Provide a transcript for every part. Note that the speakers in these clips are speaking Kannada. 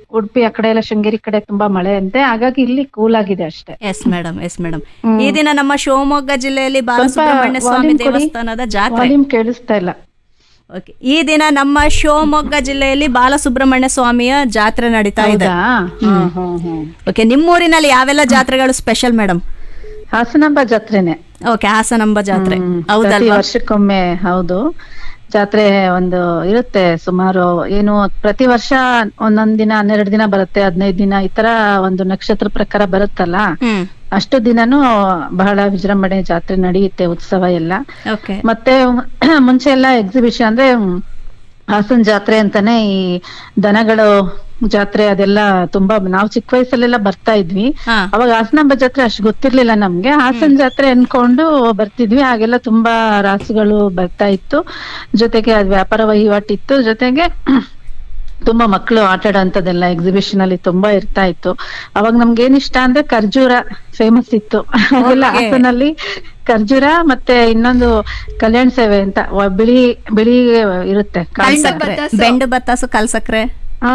ಉಡುಪಿ ಆ ಕಡೆ ಎಲ್ಲ ಶೃಂಗೇರಿ ಕಡೆ ತುಂಬಾ ಮಳೆ ಅಂತೆ ಹಾಗಾಗಿ ಇಲ್ಲಿ ಕೂಲ್ ಆಗಿದೆ ಅಷ್ಟೇ ಎಸ್ ಮೇಡಮ್ ಎಸ್ ಮೇಡಮ್ ಈ ದಿನ ನಮ್ಮ ಶಿವಮೊಗ್ಗ ಜಿಲ್ಲೆಯಲ್ಲಿ ಬಾಲಸುಬ್ರಹ್ಮಣ್ಯ ಸ್ವಾಮಿ volume ಕೊಡಿ. ದೇವಸ್ಥಾನದ ಜಾತ್ರೆ ವಾಲ್ಯೂಮ್ ಕೇಳಿಸ್ತಾ ಇಲ್ಲ Okay. ಈ ದಿನ ನಮ್ಮ ಶಿವಮೊಗ್ಗ ಜಿಲ್ಲೆಯಲ್ಲಿ ಬಾಲಸುಬ್ರಹ್ಮಣ್ಯ ಸ್ವಾಮಿಯ ಜಾತ್ರೆ ನಡೀತಾ ಇದೆ ಹೌದಾ ಹ್ಮ್ ಹ್ಮ್ ಹ್ಮ್ ಓಕೆ ನಿಮ್ಮೂರಿನಲ್ಲಿ ಯಾವೆಲ್ಲ ಜಾತ್ರೆಗಳು ಸ್ಪೆಷಲ್ ಮೇಡಮ್ ಹಾಸನಾಂಬ ಜಾತ್ರೆನೆ ಓಕೆ ಹಾಸನಾಂಬ ಜಾತ್ರೆ ಹ್ಮ್. ಪ್ರತಿ ಹೌದಲ್ವಾ ವರ್ಷಕ್ಕೊಮ್ಮೆ ಹೌದು ಜಾತ್ರೆ ಒಂದು ಇರುತ್ತೆ ಸುಮಾರು ಏನು ಪ್ರತಿ ವರ್ಷ ಒಂದೊಂದ್ ದಿನ ಹನ್ನೆರಡು ದಿನ ಬರುತ್ತೆ ಹದಿನೈದು ದಿನ ಈ ತರ ಒಂದು ನಕ್ಷತ್ರ ಪ್ರಕಾರ ಬರುತ್ತಲ್ಲ ಹ್ಮ್ ಅಷ್ಟು ದಿನನೂ ಬಹಳ ವಿಜೃಂಭಣೆ ಜಾತ್ರೆ ನಡೆಯುತ್ತೆ ಉತ್ಸವ ಎಲ್ಲ ಓಕೆ ಮತ್ತೆ ಮುಂಚೆ ಎಲ್ಲ ಎಕ್ಸಿಬಿಷನ್ ಅಂದ್ರೆ ಹ್ಮ್, ಹಾಸನ್ ಜಾತ್ರೆ ಅಂತಾನೆ ಈ ದನಗಳು ಜಾತ್ರೆ ಅದೆಲ್ಲ ತುಂಬಾ ನಾವು ಚಿಕ್ಕ ವಯಸ್ಸಲ್ಲೆಲ್ಲ ಬರ್ತಾ ಇದ್ವಿ ಹಾ ಅವಾಗ ಹಾಸನಾಂಬ ಜಾತ್ರೆ ಅಷ್ಟು ಗೊತ್ತಿರ್ಲಿಲ್ಲ ನಮ್ಗೆ ಹಾಸನ್ ಜಾತ್ರೆ ಅನ್ಕೊಂಡು ಬರ್ತಿದ್ವಿ ಹಾಗೆಲ್ಲ ತುಂಬಾ ರಾಸುಗಳು ಬರ್ತಾ ಇತ್ತು ಜೊತೆಗೆ ಅದ್ ವ್ಯಾಪಾರ ವಹಿವಾಟಿತ್ತು ಜೊತೆಗೆ ತುಂಬಾ ಮಕ್ಕಳು ಆಟ ಆಡೋಂಥದ್ದೆಲ್ಲ ಎಕ್ಸಿಬಿಷನ್ ಅಲ್ಲಿ ತುಂಬಾ ಇರ್ತಾ ಇತ್ತು ಅವಾಗ ನಮ್ಗೆ ಏನ್ ಇಷ್ಟ ಅಂದ್ರೆ ಖರ್ಜೂರ ಫೇಮಸ್ ಇತ್ತು ಹಾಗೆಲ್ಲ Okay. ಹಾಸನಲ್ಲಿ ಖರ್ಜೂರ ಮತ್ತೆ ಇನ್ನೊಂದು ಕಲ್ಯಾಣ ಸೇವೆ ಅಂತ ವ- ಬಿಳಿ ಬಿಳಿ ಇರುತ್ತೆ ಕಾಳು ಬೆಂಡು ಸಕ್ಕರೆ. ಬತ್ತಾಸು. ಬೆಂಡು ಬತ್ತಾಸು ಕಲ್ಸಕ್ರೆ ಹಾ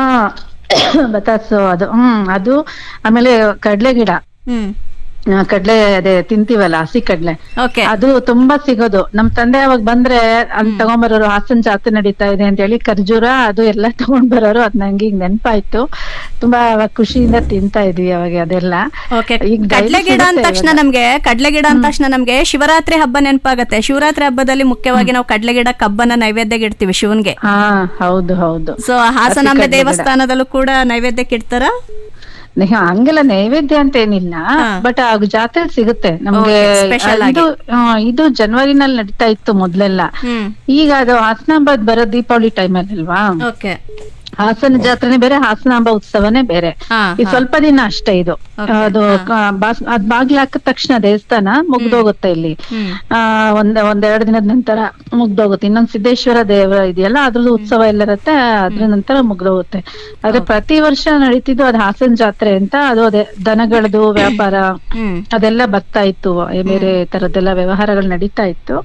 ಬತಾಸು ಅದು ಹ್ಮ್ ಅದು ಆಮೇಲೆ ಕಡ್ಲೆ ಗಿಡ ಹ್ಮ್ ಆ, ಕಡ್ಲೆ ಅದೇ ತಿಂತೀವಲ್ಲ ಹಸಿ ಕಡ್ಲೆ ಓಕೆ ಅದು ತುಂಬಾ ಸಿಗೋದು ನಮ್ ತಂದೆ ಅವಾಗ ಬಂದ್ರೆ ಅದ್ ತಗೊಂಬರೋರು ಹಾಸನ್ ಜಾತ್ರೆ ನಡೀತಾ ಇದೆ ಅಂತ ಹೇಳಿ ಖರ್ಜೂರ ಅದು ಎಲ್ಲ ತಗೊಂಡ್ ಬರೋರು ಅದ್ ನಂಗೆ ಈಗ ನೆನ್ಪಾಯ್ತು ತುಂಬಾ ಅವಾಗ ಖುಷಿಯಿಂದ ತಿಂತಾ ಇದ್ವಿ ಅವಾಗ ಅದೆಲ್ಲ ಓಕೆ ಈಗ daily ಕಡ್ಲೆ ಗಿಡ ಅಂದ ಸಿಗುತ್ತೆ ತಕ್ಷಣ ಇವಾಗ. ನಮ್ಗೆ ಕಡ್ಲೆ ಗಿಡ ಅಂದ ತಕ್ಷಣ ನಮ್ಗೆ ಶಿವರಾತ್ರಿ ಹಬ್ಬ ನೆನಪಾಗತ್ತೆ ಶಿವರಾತ್ರಿ ಹಬ್ಬದಲ್ಲಿ ಮುಖ್ಯವಾಗಿ ನಾವು ಕಡ್ಲೆ ಗಿಡ ಕಬ್ಬನ್ನ ನೈವೇದ್ಯಕ್ಕೆ ಇಡ್ತೀವಿ ಶಿವನ್ಗೆ ಹಾ ಹೌದು ಹೌದು ಸೊ ಹಾಸನಾಂಬೆ ಕಡ್ಲೆ ಗಿಡ. ದೇವಸ್ಥಾನದಲ್ಲೂ ಕೂಡ ನೈವೇದ್ಯಕ್ಕೆ ಇಡ್ತಾರ ನೆ- ಹಂಗೆಲ್ಲ ನೈವೇದ್ಯ ಅಂತ ಏನಿಲ್ಲ ಹಾ. ಬಟ್ ಆ ಜಾತ್ರೆ ಸಿಗುತ್ತೆ ನಮ್ಗೆ Okay, special ಆಗಿ. ಇದು ಆ, ಇದು ಜನವರಿನಲ್ಲಿ ನಡೀತಾ ಇತ್ತು ಮೊದ್ಲೆಲ್ಲ ಹ್ಮ್ ಈಗ ಅದು ಹಾಸನಾಂಬದ್ ಬರೋ ದೀಪಾವಳಿ ಟೈಮಲ್ಲಿ ಅಲ್ವಾ ಓಕೆ ಹಾಸನ ಜಾತ್ರೆನೇ ಬೇರೆ ಹಾಸನಾಂಬ ಉತ್ಸವನೇ ಬೇರೆ ಹಾ ಈ ಸ್ವಲ್ಪ ದಿನ ಅಷ್ಟೇ ಇದು Okay, ಅದು ಕ- ಬಾಸ್- ಅದ್ ಬಾಗ್ಲ ಹಾಕಿದ ತಕ್ಷಣ ದೇವಸ್ಥಾನ ಮುಗ್ದೋಗುತ್ತೆ ಇಲ್ಲಿ ಹ್ಮ್ ಆ ಒಂದ್ ಒಂದೆರಡು ದಿನದ ನಂತರ ಮುಗ್ದೋಗುತ್ತೆ ಇನ್ನೊಂದ್ ಸಿದ್ದೇಶ್ವರ ದೇವರ ಇದೆಯಲ್ಲ ಅದ್ರದ್ದು ಉತ್ಸವ ಎಲ್ಲ ಇರುತ್ತೆ ಅದ್ರ ನಂತರ ಮುಗ್ದೋಗುತ್ತೆ ಆದ್ರೆ ಪ್ರತಿ ವರ್ಷ ನಡೀತಿದ್ದು ಅದು ಹಾಸನ್ ಜಾತ್ರೆ ಅಂತ ಅದು ಅದೇ ದನಗಳದು ವ್ಯಾಪಾರ ಹ್ಮ್ ಅದೆಲ್ಲ ಬರ್ತಾ ಇತ್ತು ಬೇರೆ ತರದ್ದೆಲ್ಲ ವ್ಯವಹಾರಗಳು ನಡೀತಾ ಇತ್ತು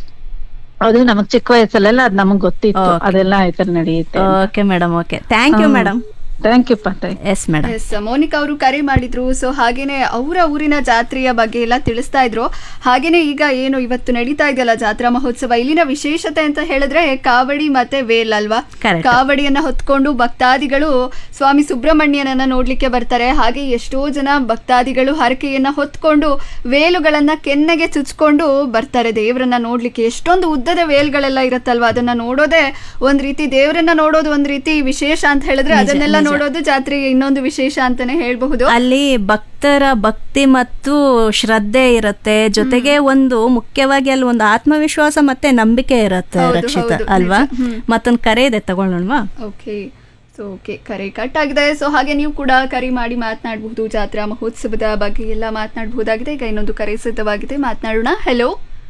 ಅದು ನಮಗ್ ಚಿಕ್ಕ ವಯಸ್ಸಲ್ಲೆಲ್ಲ ಅದ್ ನಮಗ್ ಗೊತ್ತಿತ್ತು Okay. ಅದೆಲ್ಲ ಈ ತರ ನಡೆಯುತ್ತೆ okay madam okay thank you madam thank you ಪಾ thanks madam yes Monica ಅವರು ಕರೆ ಮಾಡಿದ್ರು ಸೊ ಹಾಗೇನೆ ಅವರ ಊರಿನ ಜಾತ್ರೆಯ ಬಗ್ಗೆ ಎಲ್ಲ ತಿಳಿಸ್ತಾ ಇದ್ರು ಹಾಗೇನೆ ಈಗ ಏನು ಇವತ್ತು ನಡೀತಾ ಇದೆಯಲ್ಲ ಜಾತ್ರಾ ಮಹೋತ್ಸವ ಇಲ್ಲಿನ ವಿಶೇಷತೆ ಅಂತ ಹೇಳಿದ್ರೆ ಕಾವಡಿ ಮತ್ತೆ ವೇಲ್ ಅಲ್ವಾ Correct. ಕಾವಡಿಯನ್ನ ಹೊತ್ಕೊಂಡು ಭಕ್ತಾದಿಗಳು ಸ್ವಾಮಿ ಸುಬ್ರಹ್ಮಣ್ಯನನ್ನ ನೋಡ್ಲಿಕ್ಕೆ ಬರ್ತಾರೆ ಹಾಗೆ ಎಷ್ಟೋ ಜನ ಭಕ್ತಾದಿಗಳು ಹರಕೆಯನ್ನ ಹೊತ್ಕೊಂಡು ವೇಲುಗಳನ್ನ ಕೆನ್ನೆಗೆ ಚುಚ್ಕೊಂಡು ಬರ್ತಾರೆ ದೇವರನ್ನ ನೋಡ್ಲಿಕ್ಕೆ ಎಷ್ಟೊಂದು ಉದ್ದದ ವೇಲ್ಗಳೆಲ್ಲ ಇರುತ್ತಲ್ವಾ ಅದನ್ನ ನೋಡೋದೇ ಒಂದ್ ರೀತಿ ದೇವರನ್ನ ನೋಡೋದು ಒಂದ್ ರೀತಿ ವಿಶೇಷ ಅಂತ ಹೇಳಿದ್ರೆ ಅದನ್ನೆಲ್ಲ ನೋಡೋದು ಜಾತ್ರೆಗೆ ಇನ್ನೊಂದು ವಿಶೇಷ ಅಂತಾನೆ ಹೇಳ್ಬಹುದು ಅಲ್ಲಿ ಭಕ್ತರ ಭಕ್ತಿ ಮತ್ತು ಶ್ರದ್ಧೆ ಇರುತ್ತೆ ಜೊತೆಗೆ ಒಂದು ಮುಖ್ಯವಾಗಿ ಅಲ್ಲಿ ಒಂದು ಆತ್ಮವಿಶ್ವಾಸ ಮತ್ತೆ ನಂಬಿಕೆ ಇರುತ್ತೆ ಹೌದು, ರಕ್ಷಿತ ಹೌದು, ಅಲ್ವಾ ನಿಜ. ಹ್ಮ್. ಮತ್ತೊಂದು ಕರೆ ಇದೆ ತಗೊಳ್ಳೋಣವಾ ಓಕೆ ಸೊ ಓಕೆ ಕರೆ ಕಟ್ ಆಗಿದೆ ಸೊ ಹಾಗೆ ನೀವು ಕೂಡ ಕರೆ ಮಾಡಿ ಮಾತನಾಡಬಹುದು ಜಾತ್ರಾ ಮಹೋತ್ಸವದ ಬಗ್ಗೆ ಎಲ್ಲ ಮಾತನಾಡಬಹುದಾಗಿದೆ ಈಗ ಇನ್ನೊಂದು ಕರೆ ಸಿದ್ಧವಾಗಿದೆ ಮಾತನಾಡೋಣ ಹೆಲೋ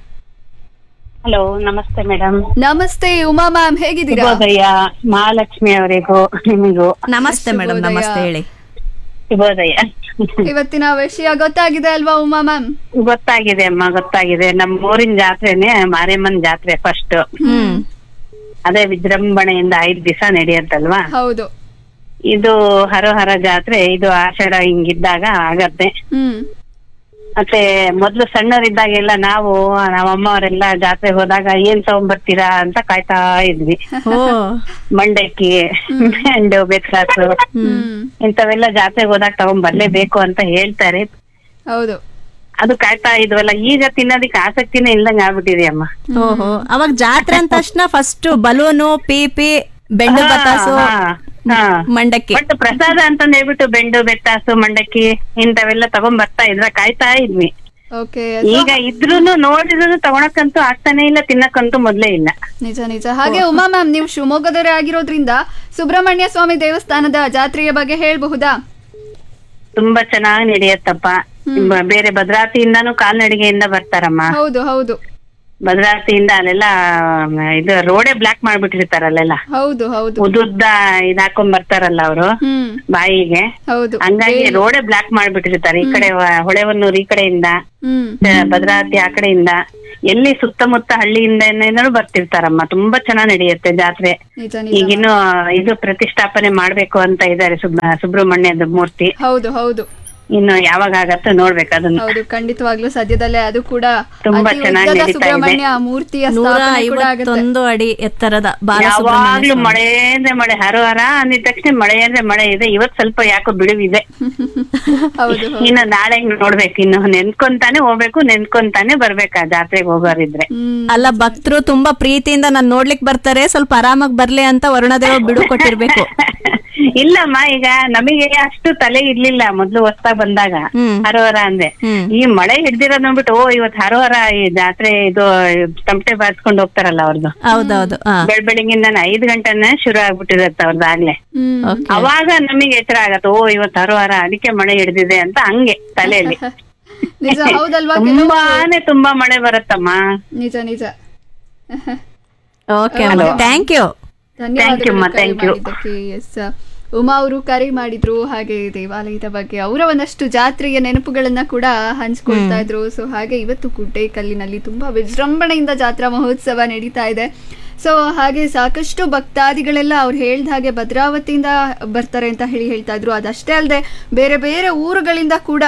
ಹಲೋ ನಮಸ್ತೆ ಮೇಡಮ್ ನಮಸ್ತೆ ಉಮಾ ಮ್ಯಾಮ್ ಹೇಗಿದ್ದೀರಾ ಶುಭೋದಯ ಮಹಾಲಕ್ಷ್ಮಿ ಅವರಿಗೂ ನಿಮಗೂ ನಮಸ್ತೆ ಮೇಡಮ್ ಶುಭೋದಯ. ನಮಸ್ತೆ ಹೇಳಿ ಶುಭೋದಯ ಇವತ್ತಿನ ವಿಷಯ ಗೊತ್ತಾಗಿದೆ ಅಲ್ವಾ ಉಮಾ ಮ್ಯಾಮ್ ಗೊತ್ತಾಗಿದೆ ಅಮ್ಮ ಗೊತ್ತಾಗಿದೆ ನಮ್ಮ ಊರಿನ ಜಾತ್ರೆನೆ ಮಾರಿಯಮ್ಮನ್ ಜಾತ್ರೆ ಫಸ್ಟ್ ಹ್ಮ್ ಅದೇ ವಿಜೃಂಭಣೆಯಿಂದ ಐದ್ ದಿವಸ ನಡೆಯುತ್ತಲ್ವಾ ಹೌದು ಇದು ಹರಹರ ಜಾತ್ರೆ ಇದು ಆಷಾಢ ಹಿಂಗಿದ್ದಾಗ ಆಗತ್ತೆ ಹ್ಮ್ ಮತ್ತೆ ಮೊದ್ಲು ಸಣ್ಣವರಿದ್ದಾಗೆಲ್ಲ ನಾವು ನಮ್ಮ ಅಮ್ಮವರೆಲ್ಲ ಜಾತ್ರೆಗೆ ಹೋದಾಗ ಏನ್ ತಗೊಂಡ್ಬರ್ತೀರಾ ಅಂತ ಕಾಯ್ತಾ ಇದ್ವಿ ಓ ಮಂಡಕ್ಕಿ ಬೆಂಡು ಬೆಕ್ರಾಸು ಹ್ಮ್ ಇಂಥವೆಲ್ಲ ಜಾತ್ರೆಗೆ ಹೋದಾಗ ತಗೊಂಡ್ ಬರ್ಲೇಬೇಕು ಅಂತ ಹೇಳ್ತಾರೆ ಹೌದು ಅದು ಕಾಯ್ತಾ ಇದ್ವಲ್ಲ ಈಗ ತಿನ್ನೋದಕ್ಕೆ ಆಸಕ್ತಿನೇ ಇಲ್ದಂಗ ಆಗ್ಬಿಟ್ಟಿದೆ ಅಮ್ಮ ಓಹೋ ಅವಾಗ ಜಾತ್ರೆ ಅಂದ ತಕ್ಷಣ ಫಸ್ಟ್ ಬಲೂನು ಪೀಪಿ ಬೆಂಡು ಬತಾಸು ಹಾ, ಹಾ. ಮಂಡಕ್ಕಿ ಬಟ್ ಪ್ರಸಾದ ಅಂತಂದ್ ಹೇಳ್ಬಿಟ್ಟು ಬೆಂಡು ಬೆತ್ತಾಸು ಮಂಡಕ್ಕಿ ಇಂಥವೆಲ್ಲ ತಗೊಂಡ್ ಬರ್ತಾ ಇದ್ರ ಕಾಯ್ತಾ ಇದ್ವಿ ಓಕೆ ಈಗ ಇದ್ರೂನು ನೋಡಿದ್ರು ತಗೊಳಕ್ಕಂತೂ ಆಗ್ತಾನೆ ಇಲ್ಲ ತಿನ್ನಕ್ಕಂತೂ ಮೊದ್ಲೇ ಇಲ್ಲ ನಿಜ ನಿಜ ಹಾಗೆ ಉಮಾ ಮ್ಯಾಮ್ ನೀವು ಶಿವಮೊಗ್ಗದವರೇ ಆಗಿರೋದ್ರಿಂದ ಸುಬ್ರಹ್ಮಣ್ಯ ಸ್ವಾಮಿ ದೇವಸ್ಥಾನದ ಜಾತ್ರೆಯ ಬಗ್ಗೆ ಹೇಳ್ಬಹುದಾ ತುಂಬಾ ಚೆನ್ನಾಗಿ ನಡೆಯತ್ತಪ್ಪ ಬ- ಬೇರೆ ಭದ್ರಾವತಿಯಿಂದಾನು ಕಾಲ್ನಡಿಗೆಯಿಂದ ಬರ್ತಾರಮ್ಮ ಹೌದು ಹೌದು ಭದ್ರಾವತಿಯಿಂದ ಅಲ್ಲೆಲ್ಲ ಮ್, ಇದು ರೋಡೇ ಬ್ಲಾಕ್ ಮಾಡ್ಬಿಟ್ಟಿರ್ತಾರ ಅಲ್ಲೆಲ್ಲ ಹೌದು ಹೌದು ಉದ್ದುದ್ದ ಇದ್ ಹಾಕೊಂಡ್ ಬರ್ತಾರಲ್ಲ ಅವರು ಹ್ಮ್ ಬಾಯಿಗೆ ಹೌದು ಹಂಗಾಗಿ ರೋಡೇ ಬ್ಲಾಕ್ ಮಾಡ್ಬಿಟ್ಟಿರ್ತಾರೆ ಈ ಕಡೆ ವ- ಹೊಳೆಹೊನ್ನೂರು ಈ ಕಡೆಯಿಂದ ಹ್ಮ್ ಆ, ಭದ್ರಾವತಿ ಆ ಕಡೆಯಿಂದ ಎಲ್ಲಿ ಸುತ್ತಮುತ್ತ ಹಳ್ಳಿಯಿಂದ ಬರ್ತಿರ್ತಾರಮ್ಮ ತುಂಬಾ ಚೆನ್ನಾಗ್ ನಡೆಯುತ್ತೆ ಜಾತ್ರೆ ನಿಜ ನಿಜ ಈಗಿನ್ನು ಇದು ಪ್ರತಿಷ್ಠಾಪನೆ ಮಾಡ್ಬೇಕು ಅಂತ ಇದ್ದಾರೆ ಸುಬ್ರ ಸುಬ್ರಹ್ಮಣ್ಯದ ಮೂರ್ತಿ ಹೌದು ಹೌದು ಇನ್ನು ಯಾವಾಗ ಆಗತ್ತೋ ನೋಡ್ಬೇಕು ಅದನ್ನ ಹೌದು ಖಂಡಿತವಾಗ್ಲೂ ಸದ್ಯದಲ್ಲೇ ಅದು ಕೂಡ ತುಂಬಾ ಅತಿ ಚೆನ್ನಾಗಿ ಉದ್ದದ ನಡೀತಾ ಇದೆ. ಸುಬ್ರಹ್ಮಣ್ಯ ಮೂರ್ತಿಯ ನೂರ ಸ್ಥಾಪನೆ ಕೂಡ ಆಗುತ್ತೆ ಐವತ್ತೊಂದು ಅಡಿ ಎತ್ತರದ ಯಾವಾಗ್ಲೂ ಬಾಲಸುಬ್ರಹ್ಮಣ್ಯ ಮಳೆ ಅಂದ್ರೆ ಮಳೆ ಹರ ಹರ ಅಂದಿದ ತಕ್ಷಣ ಮಳೆ ಅಂದ್ರೆ ಮಳೆ ಇದೆ ಇವತ್ ಸ್ವಲ್ಪ ಯಾಕೋ ಬಿಡುವಿದೆ ಹೌದು ಇನ್ನು ನಾಳೆ ನೋಡ್ಬೇಕು ಇನ್ನು ನೆನ್ಕೊಂತಾನೆ ಹೋಗ್ಬೇಕು ನೆನ್ಕೊಂತಾನೆ ಬರ್ಬೇಕು ಆ ಜಾತ್ರೆಗೆ ಹೋಗೋರಿದ್ರೆ ಹ್ಮ್ ಅಲ್ಲ ಭಕ್ತರು ತುಂಬಾ ಪ್ರೀತಿಯಿಂದ ನಾನ್ ನೋಡ್ಲಿಕ್ ಬರ್ತಾರೆ ಸ್ವಲ್ಪ ಆರಾಮಾಗಿ ಬರ್ಲಿ ಅಂತ ವರುಣದೇವ ಬಿಡು ಕೊಟ್ಟಿರ್ಬೇಕು ಇಲ್ಲಮ್ಮ ಈಗ ನಮಗೆ ಅಷ್ಟು ತಲೆ ಇರ್ಲಿಲ್ಲ ಮೊದ್ಲು ಹೊಸ್ದಾಗ್ ಬಂದಾಗ ಹ್ಮ್. ಹರೋಹರ ಅಂದೆ ಹ್ಮ್. ಈ ಮಳೆ ಹಿಡ್ದಿರೋದ್ ನೋಡ್ಬಿಟ್ಟು ಓ ಇವತ್ ಹರೋಹರ ಈ ಜಾತ್ರೆ ಇದು ತಮಟೆ ಬಾರ್ಸ್ಕೊಂಡ್ ಹೋಗ್ತಾರಲ್ಲ ಅವ್ರದ್ದು ಹೌದೌದು ಹಾ ಬೆಳ್ ಬೆಳಿಗ್ಗಿಂದಾನೆ ಐದ್ ಗಂಟೆನೆ ಶುರು ಆಗ್ಬಿಟ್ಟಿರತ್ತೆ ಅವ್ರದ್ದಾಗ್ಲೇ ಹ್ಮ್ ಓಕೆ ಅವಾಗ ನಮಗೆ ಎಚ್ಚರ ಆಗತ್ತೆ ಓ ಇವತ್ ಹರೋಹರ ಅದಕ್ಕೆ ಮಳೆ ಹಿಡ್ದಿದೆ ಅಂತ ಹಂಗೆ ತಲೆಯಲ್ಲಿ ನಿಜ ಹೌದಲ್ವಾ ಕೆಲವು ತುಂಬಾನೇ ತುಂಬಾ ಮಳೆ ಬರುತ್ತಮ್ಮ ನಿಜ ನಿಜ okay thank you Thank you, ಧನ್ಯವಾದಗಳು ಅಮ್ಮ, ಕರೆ thank you. ಮಾಡಿದ್ದಕ್ಕೆ ಎಸ್ ಉಮಾ ಅವರು ಕರೆ ಮಾಡಿದ್ರು ಹಾಗೆ ದೇವಾಲಯದ ಬಗ್ಗೆ ಅವರ ಒಂದಷ್ಟು ಜಾತ್ರೆಯ ನೆನಪುಗಳನ್ನ ಕೂಡ ಹಂಚ್ಕೊಳ್ತಾ ಇದ್ರು ಸೊ ಹಾಗೆ ಇವತ್ತು ಗುಡ್ಡೆ ಕಲ್ಲಿನಲ್ಲಿ ತುಂಬಾ ವಿಜೃಂಭಣೆಯಿಂದ ಜಾತ್ರಾ ಮಹೋತ್ಸವ ನಡೀತಾ ಇದೆ ಸೊ ಹಾಗೆ ಸಾಕಷ್ಟು ಭಕ್ತಾದಿಗಳೆಲ್ಲ ಅವ್ರು ಹೇಳ್ದ ಹಾಗೆ ಭದ್ರಾವತಿಯಿಂದ ಬರ್ತಾರೆ ಅಂತ ಹೇಳಿ ಹೇಳ್ತಾ ಇದ್ರು ಅದಷ್ಟೇ ಅಲ್ಲದೆ ಬೇರೆ ಬೇರೆ ಊರುಗಳಿಂದ ಕೂಡ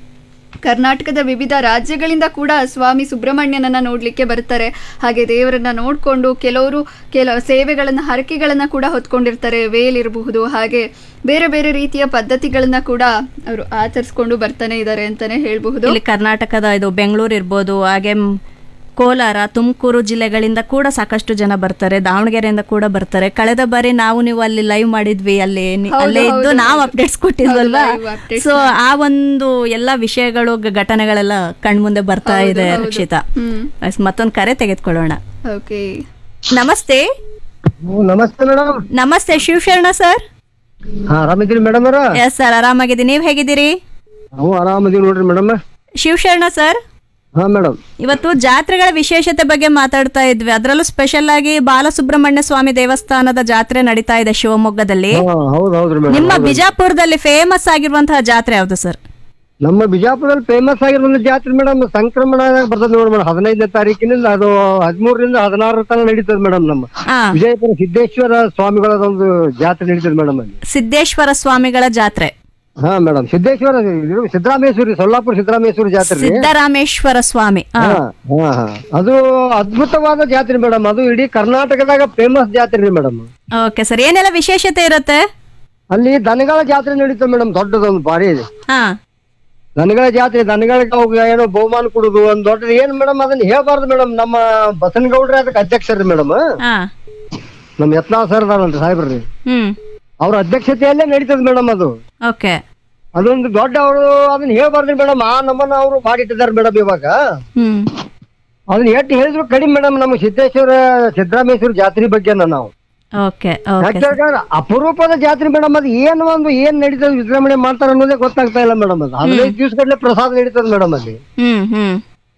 ಕರ್ನಾಟಕದ ವಿವಿಧ ರಾಜ್ಯಗಳಿಂದ ಕೂಡ ಸ್ವಾಮಿ ಸುಬ್ರಹ್ಮಣ್ಯನನ್ನ ನೋಡ್ಲಿಕ್ಕೆ ಬರ್ತಾರೆ ಹಾಗೆ ದೇವರನ್ನ ನೋಡ್ಕೊಂಡು ಕೆಲವರು ಕೆಲ ಸೇವೆಗಳನ್ನ ಹರಕೆಗಳನ್ನ ಕೂಡ ಹೊತ್ಕೊಂಡಿರ್ತಾರೆ ವೇಲ್ ಇರಬಹುದು ಹಾಗೆ ಬೇರೆ ಬೇರೆ ರೀತಿಯ ಪದ್ಧತಿಗಳನ್ನ ಕೂಡ ಅವರು ಆಚರಿಸ್ಕೊಂಡು ಬರ್ತಾನೆ ಇದ್ದಾರೆ ಅಂತಾನೆ ಹೇಳ್ಬಹುದು ಇಲ್ಲಿ ಕರ್ನಾಟಕದ ಇದು ಬೆಂಗಳೂರು ಇರ್ಬೋದು ಹಾಗೆ ಮ್, ಕೋಲಾರ ತುಮಕೂರು ಜಿಲ್ಲೆಗಳಿಂದ ಕೂಡ ಸಾಕಷ್ಟು ಜನ ಬರ್ತಾರೆ ದಾವಣಗೆರೆಯಿಂದ ಕೂಡ ಬರ್ತಾರೆ ಕಳೆದ ಬಾರಿ ನಾವು ನೀವು ಅಲ್ಲಿ ಲೈವ್ ಮಾಡಿದ್ವಿ ಅಲ್ಲಿ ನಿ- ಹೌದು, ಅಲ್ಲೇ ಇದ್ದು ಹೌದು, ನಾವು ಹೌದು. ಅಪ್ಡೇಟ್ಸ್ ಕೊಟ್ಟಿದ್ವಲ್ವಾ ಹೌದು, live updates ಸೊ ಆ ಒಂದು ಎಲ್ಲ ವಿಷಯಗಳು ಗ- ಘಟನೆಗಳೆಲ್ಲ ಕಣ್ಮುಂದೆ ಬರ್ತಾ ಹೌದು, ಇದೆ ಹೌದು. ರಕ್ಷಿತಾ ಹ್ಮ್ ಅಸ್- ಮತ್ತೊಂದು ಕರೆ ತೆಗೆದುಕೊಳ್ಳೋಣ ಓಕೆ ನಮಸ್ತೆ ಹ್ಮ್, ನಮಸ್ತೆ ಮೇಡಮ್ ನಮಸ್ತೆ ಶಿವಶರಣ ಸರ್ ಹಾ ಆರಾಮಿದ್ದೀರಿ ಮೇಡಮ್ ಅವರ ಎಸ್ ಸರ್ ಆರಾಮಾಗಿದ್ದೀನಿ ನೀವು ಹೇಗಿದ್ದೀರಿ ನಾವು ಆರಾಮದೀವಿ ನೋಡ್ರಿ ಮೇಡಮ್ ಶಿವಶರಣ ಸರ್ ಹಾ ಮೇಡಮ್ ಇವತ್ತು ಜಾತ್ರೆಗಳ ವಿಶೇಷತೆ ಬಗ್ಗೆ ಮಾತಾಡ್ತಾ ಇದ್ವಿ ಅದರಲ್ಲೂ ಸ್ಪೆಷಲ್ ಆಗಿ ಬಾಲಸುಬ್ರಹ್ಮಣ್ಯ ಸ್ವಾಮಿ ದೇವಸ್ಥಾನದ ಜಾತ್ರೆ ನಡೀತಾ ಇದೆ ಶಿವಮೊಗ್ಗದಲ್ಲಿ ಹಾ ಹೌದು ಹೌದ್ರಿ ನಿಮ್ಮ ಮೇಡಮ್ ಬಿಜಾಪುರದಲ್ಲಿ ಫೇಮಸ್ ಆಗಿರುವಂತಹ ಜಾತ್ರೆ ಯಾವುದು ಸರ್ ನಮ್ಮ ಬಿಜಾಪುರದಲ್ಲಿ ಫೇಮಸ್ ಆಗಿರೋ ಒಂದು ಜಾತ್ರೆ ಮೇಡಮ್ ಸಂಕ್ರಮಣ ಬರ್ತದೆ ನೋಡಿ ಮೇಡಮ್ ಹದಿನೈದನೇ ತಾರೀಕಿನಿಂದ ಅದು ಹದಿಮೂರರಿಂದ ಹದಿನಾರರ ತನಕ ನಡೀತದೆ ಮೇಡಮ್ ನಮ್ಮ ಹಾ ವಿಜಯಪುರ ಸಿದ್ದೇಶ್ವರ ಸ್ವಾಮಿಗಳ ಒಂದು ಜಾತ್ರೆ ನಡೀತದೆ ಮೇಡಮ್ ಅಲ್ಲಿ ಸಿದ್ದೇಶ್ವರ ಸ್ವಾಮಿಗಳ ಜಾತ್ರೆ ಹಾ ಮೇಡಮ್ ಸಿದ್ದೇಶ್ವರ ಇದು ಸಿದ್ದರಾಮೇಶ್ವರಿ ಸೊಲ್ಲಾಪುರ ಸಿದ್ದರಾಮೇಶ್ವರಿ ಜಾತ್ರೆ ರೀ. ಸಿದ್ದರಾಮೇಶ್ವರ ಸ್ವಾಮಿ ಹಾ ಹಾ ಹಾ ಹಾ ಅದು ಅದ್ಭುತವಾದ ಜಾತ್ರೆ ಮೇಡಮ್ ಅದು ಇಡೀ ಕರ್ನಾಟಕದಾಗ ಫೇಮಸ್ ಜಾತ್ರೆ ರೀ ಮೇಡಮ್ ಓಕೆ ಸರ್ ಏನೆಲ್ಲ ವಿಶೇಷತೆ ಇರುತ್ತೆ ಅಲ್ಲಿ ದನಗಳ ಜಾತ್ರೆ ನಡೀತದೆ ಮೇಡಮ್ ದೊಡ್ಡದೊಂದು ಭಾರಿ ಇದೆ ಹಾ ದನಗಳ ಜಾತ್ರೆ ದನಗಳಿಗೆ ಅವಾಗ ಏನೋ ಬಹುಮಾನ ಕೊಡುದು ಒಂದ್ ದೊಡ್ಡದು ಏನ್ ಮೇಡಮ್ ಅದನ್ನ ಹೇಳ್ಬಾರ್ದು ಮೇಡಮ್ ನಮ್ಮ ಬಸನಗೌಡ್ರೆ ಅದಕ್ಕೆ ಅಧ್ಯಕ್ಷರು ಮೇಡಮ್ ಹಾ ನಮ್ ಯತ್ನಾ ಸರ್ ಅದಾರಲ್ರಿ ಸಾಹೇಬ್ರಿ ಹ್ಮ್ ಅವ್ರ ಅಧ್ಯಕ್ಷತೆಯಲ್ಲೇ ನಡೀತದೆ ಮೇಡಮ್ ಅದು ಓಕೆ ಅದೊಂದು ದೊಡ್ಡ ಅವರು ಅದನ್ನ ಹೇಳ್ಬಾರ್ದ್ರಿ ಮೇಡಮ್ ಆ ನಮ್ಮನ್ನ ಅವರು ಮಾಡಿಟ್ಟಿದ್ದಾರೆ ಮೇಡಮ್ ಇವಾಗ ಹ್ಮ್ ಅದನ್ನ ಎಷ್ಟು ಹೇಳಿದ್ರು ಕಡಿಮೆ ಮೇಡಮ್ ನಮ್ಮ ಸಿದ್ದೇಶ್ವರ ಸಿದ್ದರಾಮೇಶ್ವರ ಜಾತ್ರೆ ಬಗ್ಗೆ ನಾವು ಓಕೆ ಓಕೆ ಯಾಕಂದ್ರೆ ಅಪರೂಪದ ಜಾತ್ರೆ ಮೇಡಮ್ ಅದು ಏನು ಒಂದು ಏನ್ ನಡೀತದೆ ವಿಜೃಂಭಣೆ ಮಾಡ್ತಾರೆ ಅನ್ನೋದೇ ಗೊತ್ತಾಗ್ತಾ ಇಲ್ಲ ಮೇಡಮ್ ಅದು ಹದಿನೈದು ದಿವಸ ಗಟ್ಟಲೆ ಪ್ರಸಾದ ನಡೀತದೆ ಮೇಡಮ್ ಅಲ್ಲಿ ಹ್ಮ್ ಹ್ಮ್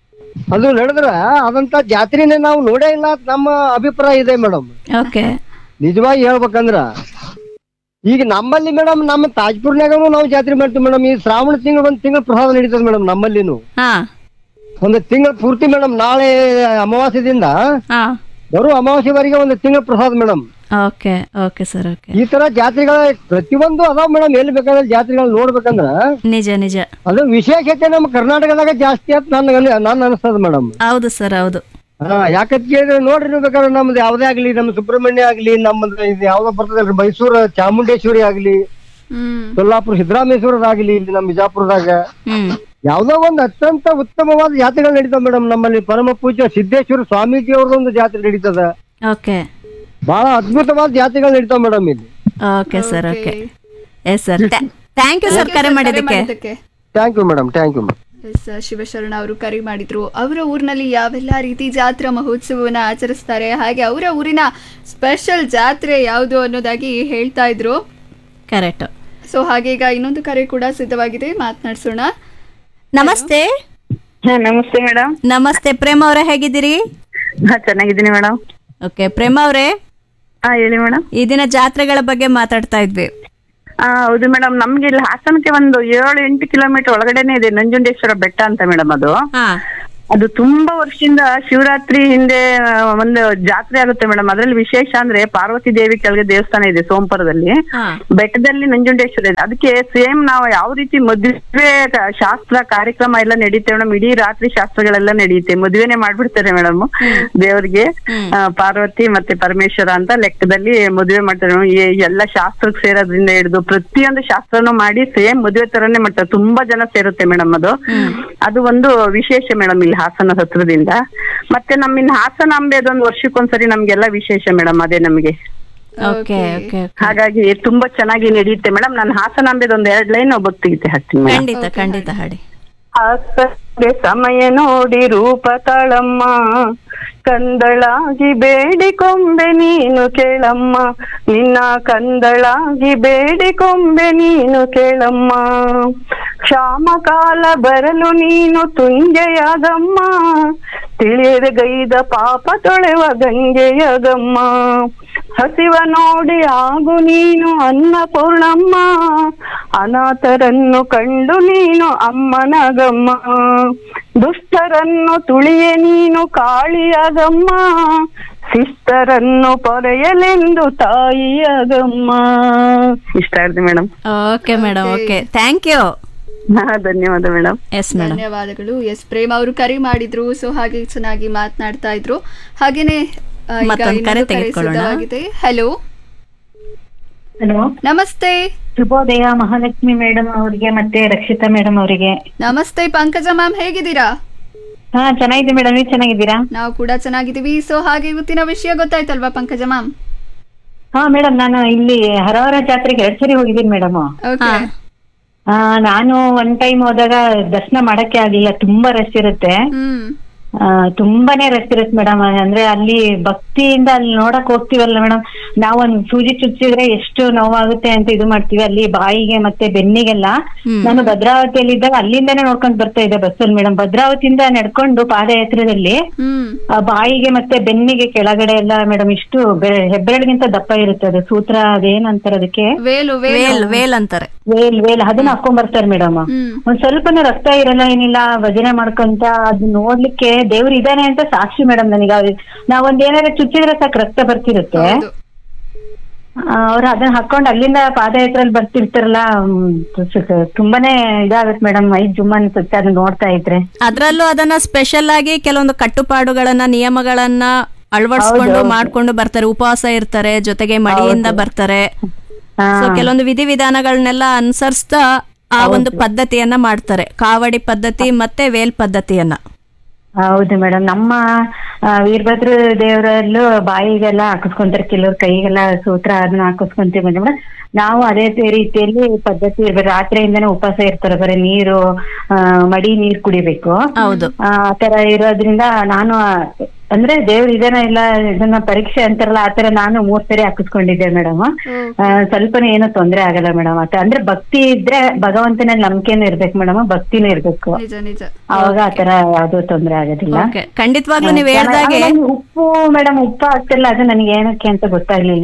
ಅದು ನಡೆದ್ರ ಅದಂತ ಜಾತ್ರೆನೇ ನಾವು ನೋಡೇ ಇಲ್ಲ ಅಂತ ನಮ್ಮ ಅಭಿಪ್ರಾಯ ಇದೆ ಮೇಡಮ್ ಓಕೆ ನಿಜವಾಗಿ ಹೇಳ್ಬೇಕಂದ್ರ ಈಗ ನಮ್ಮಲ್ಲಿ ಮೇಡಮ್ ನಮ್ಮ ತಾಜ್ಪುರ್ನಾಗನು ನಾವು ಜಾತ್ರೆ ಮಾಡ್ತೀವಿ ಮೇಡಮ್ ಈ ಶ್ರಾವಣ ತಿಂಗಳು ಒಂದ್ ತಿಂಗಳು ಪ್ರಸಾದ ನಡೀತದೆ ಮೇಡಮ್ ನಮ್ಮಲ್ಲಿನು ಹಾ ಒಂದು ತಿಂಗಳು ಪೂರ್ತಿ ಮೇಡಮ್ ನಾಳೆ ಅಮಾವಾಸ್ಯದಿಂದ ಹಾ ಬರೋ ಅಮಾವಾಸ್ಯವರೆಗೆ ಒಂದು ತಿಂಗಳ ಪ್ರಸಾದ madam okay okay sir okay ಈ ತರ ಜಾತ್ರೆಗಳ ಪ್ರತಿಯೊಂದು ಅದಾವ ಮೇಡಮ್ ಎಲ್ಲಿ ಬೇಕಾದ್ರೆ ಜಾತ್ರೆಗಳು ನೋಡ್ಬೇಕಂದ್ರ ನಿಜ ನಿಜ ಅದು ವಿಶೇಷತೆ ನಮ್ಮ ಕರ್ನಾಟಕದಾಗ ಜಾಸ್ತಿ ಅಂತ ನನ್ಗೆ ನನ್ ಅನಿಸ್ತದ ಮೇಡಮ್ ಹೌದು ಸರ್ ಹೌದು ಹಾ ಯಾಕಂತ ಕೇಳಿದ್ರೆ ನೋಡ್ರಿ ನೀವು ಬೇಕಾದ್ರೆ ನಮ್ದು ಯಾವ್ದೇ ಆಗ್ಲಿ ನಮ್ಮ ಸುಬ್ರಹ್ಮಣ್ಯ ಆಗ್ಲಿ ನಮ್ಮದು ಇದು ಯಾವ್ದೋ ಬರ್ತದಲ್ರಿ ಮೈಸೂರು ಚಾಮುಂಡೇಶ್ವರಿ ಆಗ್ಲಿ ಹ್ಮ್ ಸೊಲ್ಲಾಪುರ ಸಿದ್ದರಾಮೇಶ್ವರದಾಗ್ಲಿ ಇಲ್ಲಿ ನಮ್ಮ ಬಿಜಾಪುರದಾಗ ಹ್ಮ್ ಯಾವ್ದೋ ಒಂದು ಅತ್ಯಂತ ಉತ್ತಮವಾದ ಜಾತ್ರೆಗಳು ನಡೀತಾವ ಮೇಡಮ್ ನಮ್ಮಲ್ಲಿ ಪರಮ ಪೂಜ್ಯ ಸಿದ್ದೇಶ್ವರ ಸ್ವಾಮೀಜಿ ಅವ್ರದೊಂದು ಜಾತ್ರೆ ನಡೀತದ ಓಕೆ ಬಹಳ ಅದ್ಭುತವಾದ ಜಾತ್ರೆಗಳು ನಡೀತಾವ ಮೇಡಮ್ ಇಲ್ಲಿ okay sir okay yes sir thank you sir ಕರೆ ಮಾಡಿದ್ದಕ್ಕೆ thank you madam thank you madam yes Shivasharana ಅವರು ಕರೆ ಮಾಡಿದ್ರು ಅವರ ಊರಿನಲ್ಲಿ ಯಾವೆಲ್ಲ ರೀತಿ ಜಾತ್ರಾ ಮಹೋತ್ಸವವನ್ನ ಆಚರಿಸ್ತಾರೆ ಹಾಗೆ ಅವರ ಊರಿನ ಸ್ಪೆಷಲ್ ಜಾತ್ರೆ ಯಾವುದು ಅನ್ನೋದಾಗಿ ಹೇಳ್ತಾ ಇದ್ರು ಕರೆಕ್ಟ್ ಸೊ ಹಾಗೆ ಈಗ ಇನ್ನೊಂದು ಕರೆ ಕೂಡ ಸಿದ್ಧವಾಗಿದೆ ಮಾತನಾಡ್ಸೋಣ ನಮಸ್ತೆ ಹಾ ನಮಸ್ತೆ ಮೇಡಮ್ ನಮಸ್ತೆ ಪ್ರೇಮ ಅವರೇ ಹೇಗಿದ್ದೀರಿ ಹಾ ಚೆನ್ನಾಗಿದ್ದೀನಿ ಮೇಡಮ್ ಓಕೆ ಪ್ರೇಮ ಅವರೇ ಹಾ ಹೇಳಿ ಮೇಡಮ್ ಈ ದಿನ ಜಾತ್ರೆಗಳ ಬಗ್ಗೆ ಮಾತಾಡ್ತಾ ಇದ್ವಿ ಆ ಹೌದು ಮೇಡಮ್ ನಮ್ಗೆ ಇಲ್ಲಿ ಹಾಸನಕ್ಕೆ ಒಂದು ಏಳು ಎಂಟು ಕಿಲೋಮೀಟರ್ ಒಳಗಡೆನೆ ಇದೆ ನಂಜುಂಡೇಶ್ವರ ಬೆಟ್ಟ ಅಂತ ಮೇಡಮ್ ಅದು ಹಾ ಅದು ತುಂಬಾ ವರ್ಷದಿಂದ ಶಿವರಾತ್ರಿ ಹಿಂದೆ ಆ, ಒಂದು ಜಾತ್ರೆ ಆಗುತ್ತೆ ಮೇಡಮ್ ಅದ್ರಲ್ಲಿ ವಿಶೇಷ ಅಂದ್ರೆ ಪಾರ್ವತಿ ದೇವಿ ಕೆಳಗೆ ದೇವಸ್ಥಾನ ಇದೆ ಸೋಂಪುರದಲ್ಲಿ ಹಾ ಬೆಟ್ಟದಲ್ಲಿ ನಂಜುಂಡೇಶ್ವರ ಇದೆ ಅದಕ್ಕೆ ಸೇಮ್ ನಾವು ಯಾವ ರೀತಿ ಮದುವೆ ಕ- ಶಾಸ್ತ್ರ ಕಾರ್ಯಕ್ರಮ ಎಲ್ಲ ನಡೀತೆ ಮೇಡಮ್ ಇಡೀ ರಾತ್ರಿ ಶಾಸ್ತ್ರಗಳೆಲ್ಲ ನಡೆಯುತ್ತೆ ಮದುವೆನೆ ಮಾಡ್ಬಿಡ್ತಾರೆ ಮೇಡಮ್ ದೇವ್ರಿಗೆ ಆ, ಪಾರ್ವತಿ ಮತ್ತೆ ಪರಮೇಶ್ವರ ಅಂತ ಲೆಕ್ಕದಲ್ಲಿ ಮದುವೆ ಮಾಡ್ತಾರೆ madam. ಈ ಎಲ್ಲ ಶಾಸ್ತ್ರಕ್ಕೆ ಸೇರೋದ್ರಿಂದ ಹಿಡಿದು ಪ್ರತಿಯೊಂದು ಶಾಸ್ತ್ರನೂ ಮಾಡಿ ಸೇಮ್ ಮದುವೆ ತರನೇ ಮಾಡ್ತಾರೆ ತುಂಬಾ ಜನ ಸೇರುತ್ತೆ ಮೇಡಮ್ ಅದು ಅದು ಒಂದು ವಿಶೇಷ ಮೇಡಮ್ ಇಲ್ಲಿ ಹಾಸನ ಹತ್ರದಿಂದ ಮತ್ತೆ ನಮ್ಮ ಇನ್ನು ಹಾಸನಾಂಬೆ ಅದೊಂದು ವರ್ಷಕ್ಕೊಂದ್ಸರಿ ನಮ್ಗೆಲ್ಲ ವಿಶೇಷ ಮೇಡಮ್ ಅದೇ ನಮಗೆ ಓಕೆ ಓಕೆ ಹಾಗಾಗಿ ತುಂಬಾ ಚೆನ್ನಾಗಿ ನಡೆಯುತ್ತೆ ಮೇಡಮ್ ನಾನು ಹಾಸನಾಂಬೆದ ಒಂದ್ ಎರಡ್ ಲೈನ್ ಭಕ್ತಿಗೀತೆ ಹಾಕ್ತೀನಿ ಮೇಡಮ್ ಖಂಡಿತ ಖಂಡಿತ ಹಾಡಿ ಹಾಸನಗೆ ಸಮಯ ನೋಡಿ ರೂಪ ತಾಳಮ್ಮ ಕಂದಳಾಗಿ ಬೇಡಿಕೊಂಬೆ ನೀನು ಕೇಳಮ್ಮ ನಿನ್ನ ಕಂದಳಾಗಿ ಬೇಡಿಕೊಂಬೆ ನೀನು ಕೇಳಮ್ಮ ಕ್ಷಾಮಕಾಲ ಬರಲು ನೀನು ತುಂಗೆಯಾಗಮ್ಮ ತಿಳಿಯದೆ ಗೈದ ಪಾಪ ತೊಳೆವ ಗಂಗೆಯಗಮ್ಮ ಹಸಿವ ನೋಡಿ ಆಗು ನೀನು ಅನ್ನಪೂರ್ಣಮ್ಮ ಅನಾಥರನ್ನು ಕಂಡು ನೀನು ಅಮ್ಮನಗಮ್ಮ ದುಷ್ಟರನ್ನು ತುಳಿಯೆ ನೀನು ಕಾಳಿಯಾಗಮ್ಮ ಶಿಸ್ತರನ್ನು ಪೊರೆಯಲೆಂದು ತಾಯಿಯಾಗಮ್ಮ ಇಷ್ಟ ಆಯ್ತು madam okay madam okay thank you ಹಾ ಧನ್ಯವಾದ ಮೇಡಮ್ ಎಸ್ ಮೇಡಮ್ ಧನ್ಯವಾದಗಳು ಎಸ್ ಪ್ರೇಮ್ ಅವರು ಕರೆ ಮಾಡಿದ್ರು ಸೊ ಹಾಗೆ ಚೆನ್ನಾಗಿ ಮಾತನಾಡ್ತಾ ಇದ್ರು ಹಾಗೇನೆ ಆ, ಈಗ ಮತ್ತೊಂದು ಕರೆ ಇನ್ನೊಂದು ಕರೆ ತೆಗೆದುಕೊಳ್ಳೋಣ. ಸಿದ್ಧವಾಗಿದೆ ಹಲೋ ಹಲೋ ನಮಸ್ತೆ ಶುಭೋದಯ ಮಹಾಲಕ್ಷ್ಮಿ ಮೇಡಮ್ ಅವರಿಗೆ ಮತ್ತೆ ರಕ್ಷಿತಾ ಮೇಡಮ್ ಅವರಿಗೆ ನಮಸ್ತೆ ಪಂಕಜ ಮ್ಯಾಮ್ ಹೇಗಿದ್ದೀರಾ ಹಾ ಚೆನ್ನಾಗಿದೆ ಮೇಡಮ್ ನೀವು ಚೆನ್ನಾಗಿದ್ದೀರಾ ನಾವು ಕೂಡ ಚೆನ್ನಾಗಿದ್ದೀವಿ ಸೊ ಹಾಗೆ ಇವತ್ತಿನ ವಿಷಯ ಗೊತ್ತಾಯ್ತಲ್ವಾ ಪಂಕಜ ಮ್ಯಾಮ್ ಹಾ ಮೇಡಮ್ ನಾನು ಇಲ್ಲಿ ಹರಹರ ಜಾತ್ರೆಗೆ ಎರಡ್ ಸರಿ ಹೋಗಿದ್ದೀನಿ ಮೇಡಮ್ ಓಕೆ ಆ ನಾನು ಒನ್ ಟೈಮ್ ಹೋದಾಗ ದರ್ಶನ ಮಾಡಕ್ಕೆ ಆಗಿಲ್ಲ ತುಂಬಾ ರಶ್ ಇರುತ್ತೆ ಹ್ಮ್ ಆ, ತುಂಬಾನೇ ರಶ್ ಇರುತ್ತೆ ಮೇಡಮ್ ಅಂದ್ರೆ ಅಲ್ಲಿ ಭಕ್ತಿಯಿಂದ ಅಲ್ಲಿ ನೋಡಕ್ ಹೋಗ್ತೀವಲ್ಲ ಮೇಡಮ್ ನಾವೊಂದ್ ಸೂಜಿ ಚುಚ್ಚಿದ್ರೆ ಎಷ್ಟು ನೋವಾಗುತ್ತೆ ಅಂತ ಇದು ಮಾಡ್ತೀವಿ ಅಲ್ಲಿ ಬಾಯಿಗೆ ಮತ್ತೆ ಬೆನ್ನಿಗೆಲ್ಲ ನಾನು ಭದ್ರಾವತಿಯಲ್ಲಿ ಇದ್ದಾಗ ಅಲ್ಲಿಂದಾನೇ ನೋಡ್ಕೊಂಡ್ ಬರ್ತಾ ಇದ್ದೆ ಬಸ್ಸಲ್ಲಿ ಮೇಡಮ್ ಭದ್ರಾವತಿಯಿಂದ ನಡ್ಕೊಂಡು ಪಾದಯಾತ್ರೆದಲ್ಲಿ ಹ್ಮ್ ಆ ಬಾಯಿಗೆ ಮತ್ತೆ ಬೆನ್ನಿಗೆ ಕೆಳಗಡೆ ಎಲ್ಲ ಮೇಡಮ್ ಇಷ್ಟು ಬೆ- ಹೆಬ್ಬೆರಳಿಗಿಂತ ದಪ್ಪ ಇರುತ್ತೆ ಅದು ಸೂತ್ರ ಅದೇನ್ ಅಂತಾರೆ ಅದಕ್ಕೆ ವೇಲು ವೇಲ್ ವೇಲು ವೇಲ್ ಅಂತಾರೆ ವೇಲ್ ವೇಲ್ ಅದನ್ನ ಹಾಕೊಂಡ್ ಬರ್ತಾರೆ ಮೇಡಮ್ ಹ್ಮ್ ಒಂದ್ ಸ್ವಲ್ಪನೂ ರಕ್ತ ಇರಲ್ಲ ಏನಿಲ್ಲ ಭಜನೆ ಮಾಡ್ಕೊಂತ ಅದ್ ನೋಡ್ಲಿಕ್ಕೆ ದೇವ್ರು ಇದಾನೆ ಅಂತ ಸಾಕ್ಷಿ ಮೇಡಮ್ ನನಗೆ ನಾವೊಂದ್ ಏನಾರ ಚುಚ್ಚಿದ್ರೆ ಸಾಕು ರಕ್ತ ಬರ್ತಿರುತ್ತೆ ಹೌದು ಅವ್ರು ಅದನ್ನ ಹಾಕೊಂಡ್ ಅಲ್ಲಿಂದ ಪಾದಯಾತ್ರೆಯಲ್ಲಿ ಬರ್ತಿರ್ತಾರಲ್ಲ ಹ್ಮ್, ತು- ತುಂಬಾನೇ ಇದಾಗತ್ತೆ ಮೇಡಮ್ ಮೈ ಜುಮ್ ಅನ್ಸುತ್ತೆ ಅದನ್ನ ನೋಡ್ತಾ ಇದ್ರೆ ಅದರಲ್ಲೂ ಅದನ್ನ ಸ್ಪೆಷಲ್ ಆಗಿ ಕೆಲವೊಂದು ಕಟ್ಟುಪಾಡುಗಳನ್ನ ನಿಯಮಗಳನ್ನ ಅಳವಡಿಸ್ಕೊಂಡು ಮಾಡ್ಕೊಂಡು ಬರ್ತಾರೆ ಉಪವಾಸ ಇರ್ತಾರೆ ಜೊತೆಗೆ ಮಡಿಯಿಂದ ಬರ್ತಾರೆ ಹಾ. ಸೊ ಕೆಲವೊಂದು ವಿಧಿವಿಧಾನಗಳನ್ನೆಲ್ಲ ಅನುಸರಿಸ್ತಾ ಆ ಒಂದು ಪದ್ಧತಿಯನ್ನ ಮಾಡ್ತಾರೆ ಕಾವಡಿ ಪದ್ಧತಿ ಮತ್ತೆ ವೇಲ್ ಪದ್ಧತಿಯನ್ನ ಹೌದು ಮೇಡಮ್ ನಮ್ಮ ಆ, ವೀರಭದ್ರ ದೇವರಲ್ಲೂ ಬಾಯಿಗೆಲ್ಲ ಹಾಕಿಸ್ಕೊಂತಾರೆ ಕೆಲವ್ರು ಕೈಗೆಲ್ಲ ಸೂತ್ರ ಅದನ್ನ ಹಾಕಿಸ್ಕೊಂತೀವಿ ಮೇಡಮ್ ನಾವು ಅದೇ ರೀತಿಯಲ್ಲಿ ಪದ್ಧತಿ ಇರ್ಬೇಕು ರಾತ್ರಿಯಿಂದನೇ ಉಪವಾಸ ಇರ್ತಾರೆ ಬರೀ ನೀರು ಆ, ಮಡಿ ನೀರ್ ಕುಡಿಬೇಕು ಹೌದು ಆ ತರ ಇರೋದ್ರಿಂದ ನಾನು ಆ, ಅಂದ್ರೆ ದೇವ್ರ ಇದನ್ನ ಇಲ್ಲ ಇದನ್ನ ಪರೀಕ್ಷೆ ಅಂತಾರಲ್ಲ ಆತರ ನಾನು ಮೂರ್ ಸರಿ ಹಾಕಿಸ್ಕೊಂಡಿದ್ದೆ ಮೇಡಮ್ ಸ್ವಲ್ಪನೂ ಏನೂ ತೊಂದ್ರೆ ಆಗಲ್ಲ ಮೇಡಮ್ ಆತ ಅಂದ್ರೆ ಭಕ್ತಿ ಇದ್ರೆ ಭಗವಂತನ ನಂಬಿಕೆನೂ ಇರ್ಬೇಕು ಮೇಡಮ್ ಭಕ್ತಿನೂ ಇರ್ಬೇಕು ನಿಜ ನಿಜ ಅವಾಗ ಆತರ ಯಾವ್ದು ತೊಂದ್ರೆ ಆಗೋದಿಲ್ಲ ಓಕೆ ಖಂಡಿತವಾಗ್ಲೂ ನೀವು ಹೇಳ್ದಾಗೆ ಆಮೇಲೆ ಉಪ್ಪು ಮೇಡಮ್ ಉಪ್ಪು ಆಗ್ತಿಲ್ಲ ಅದು ನನಗೆ ಏನಕ್ಕೆ ಅಂತ ಗೊತ್ತಾಗ್ಲಿಲ್ಲ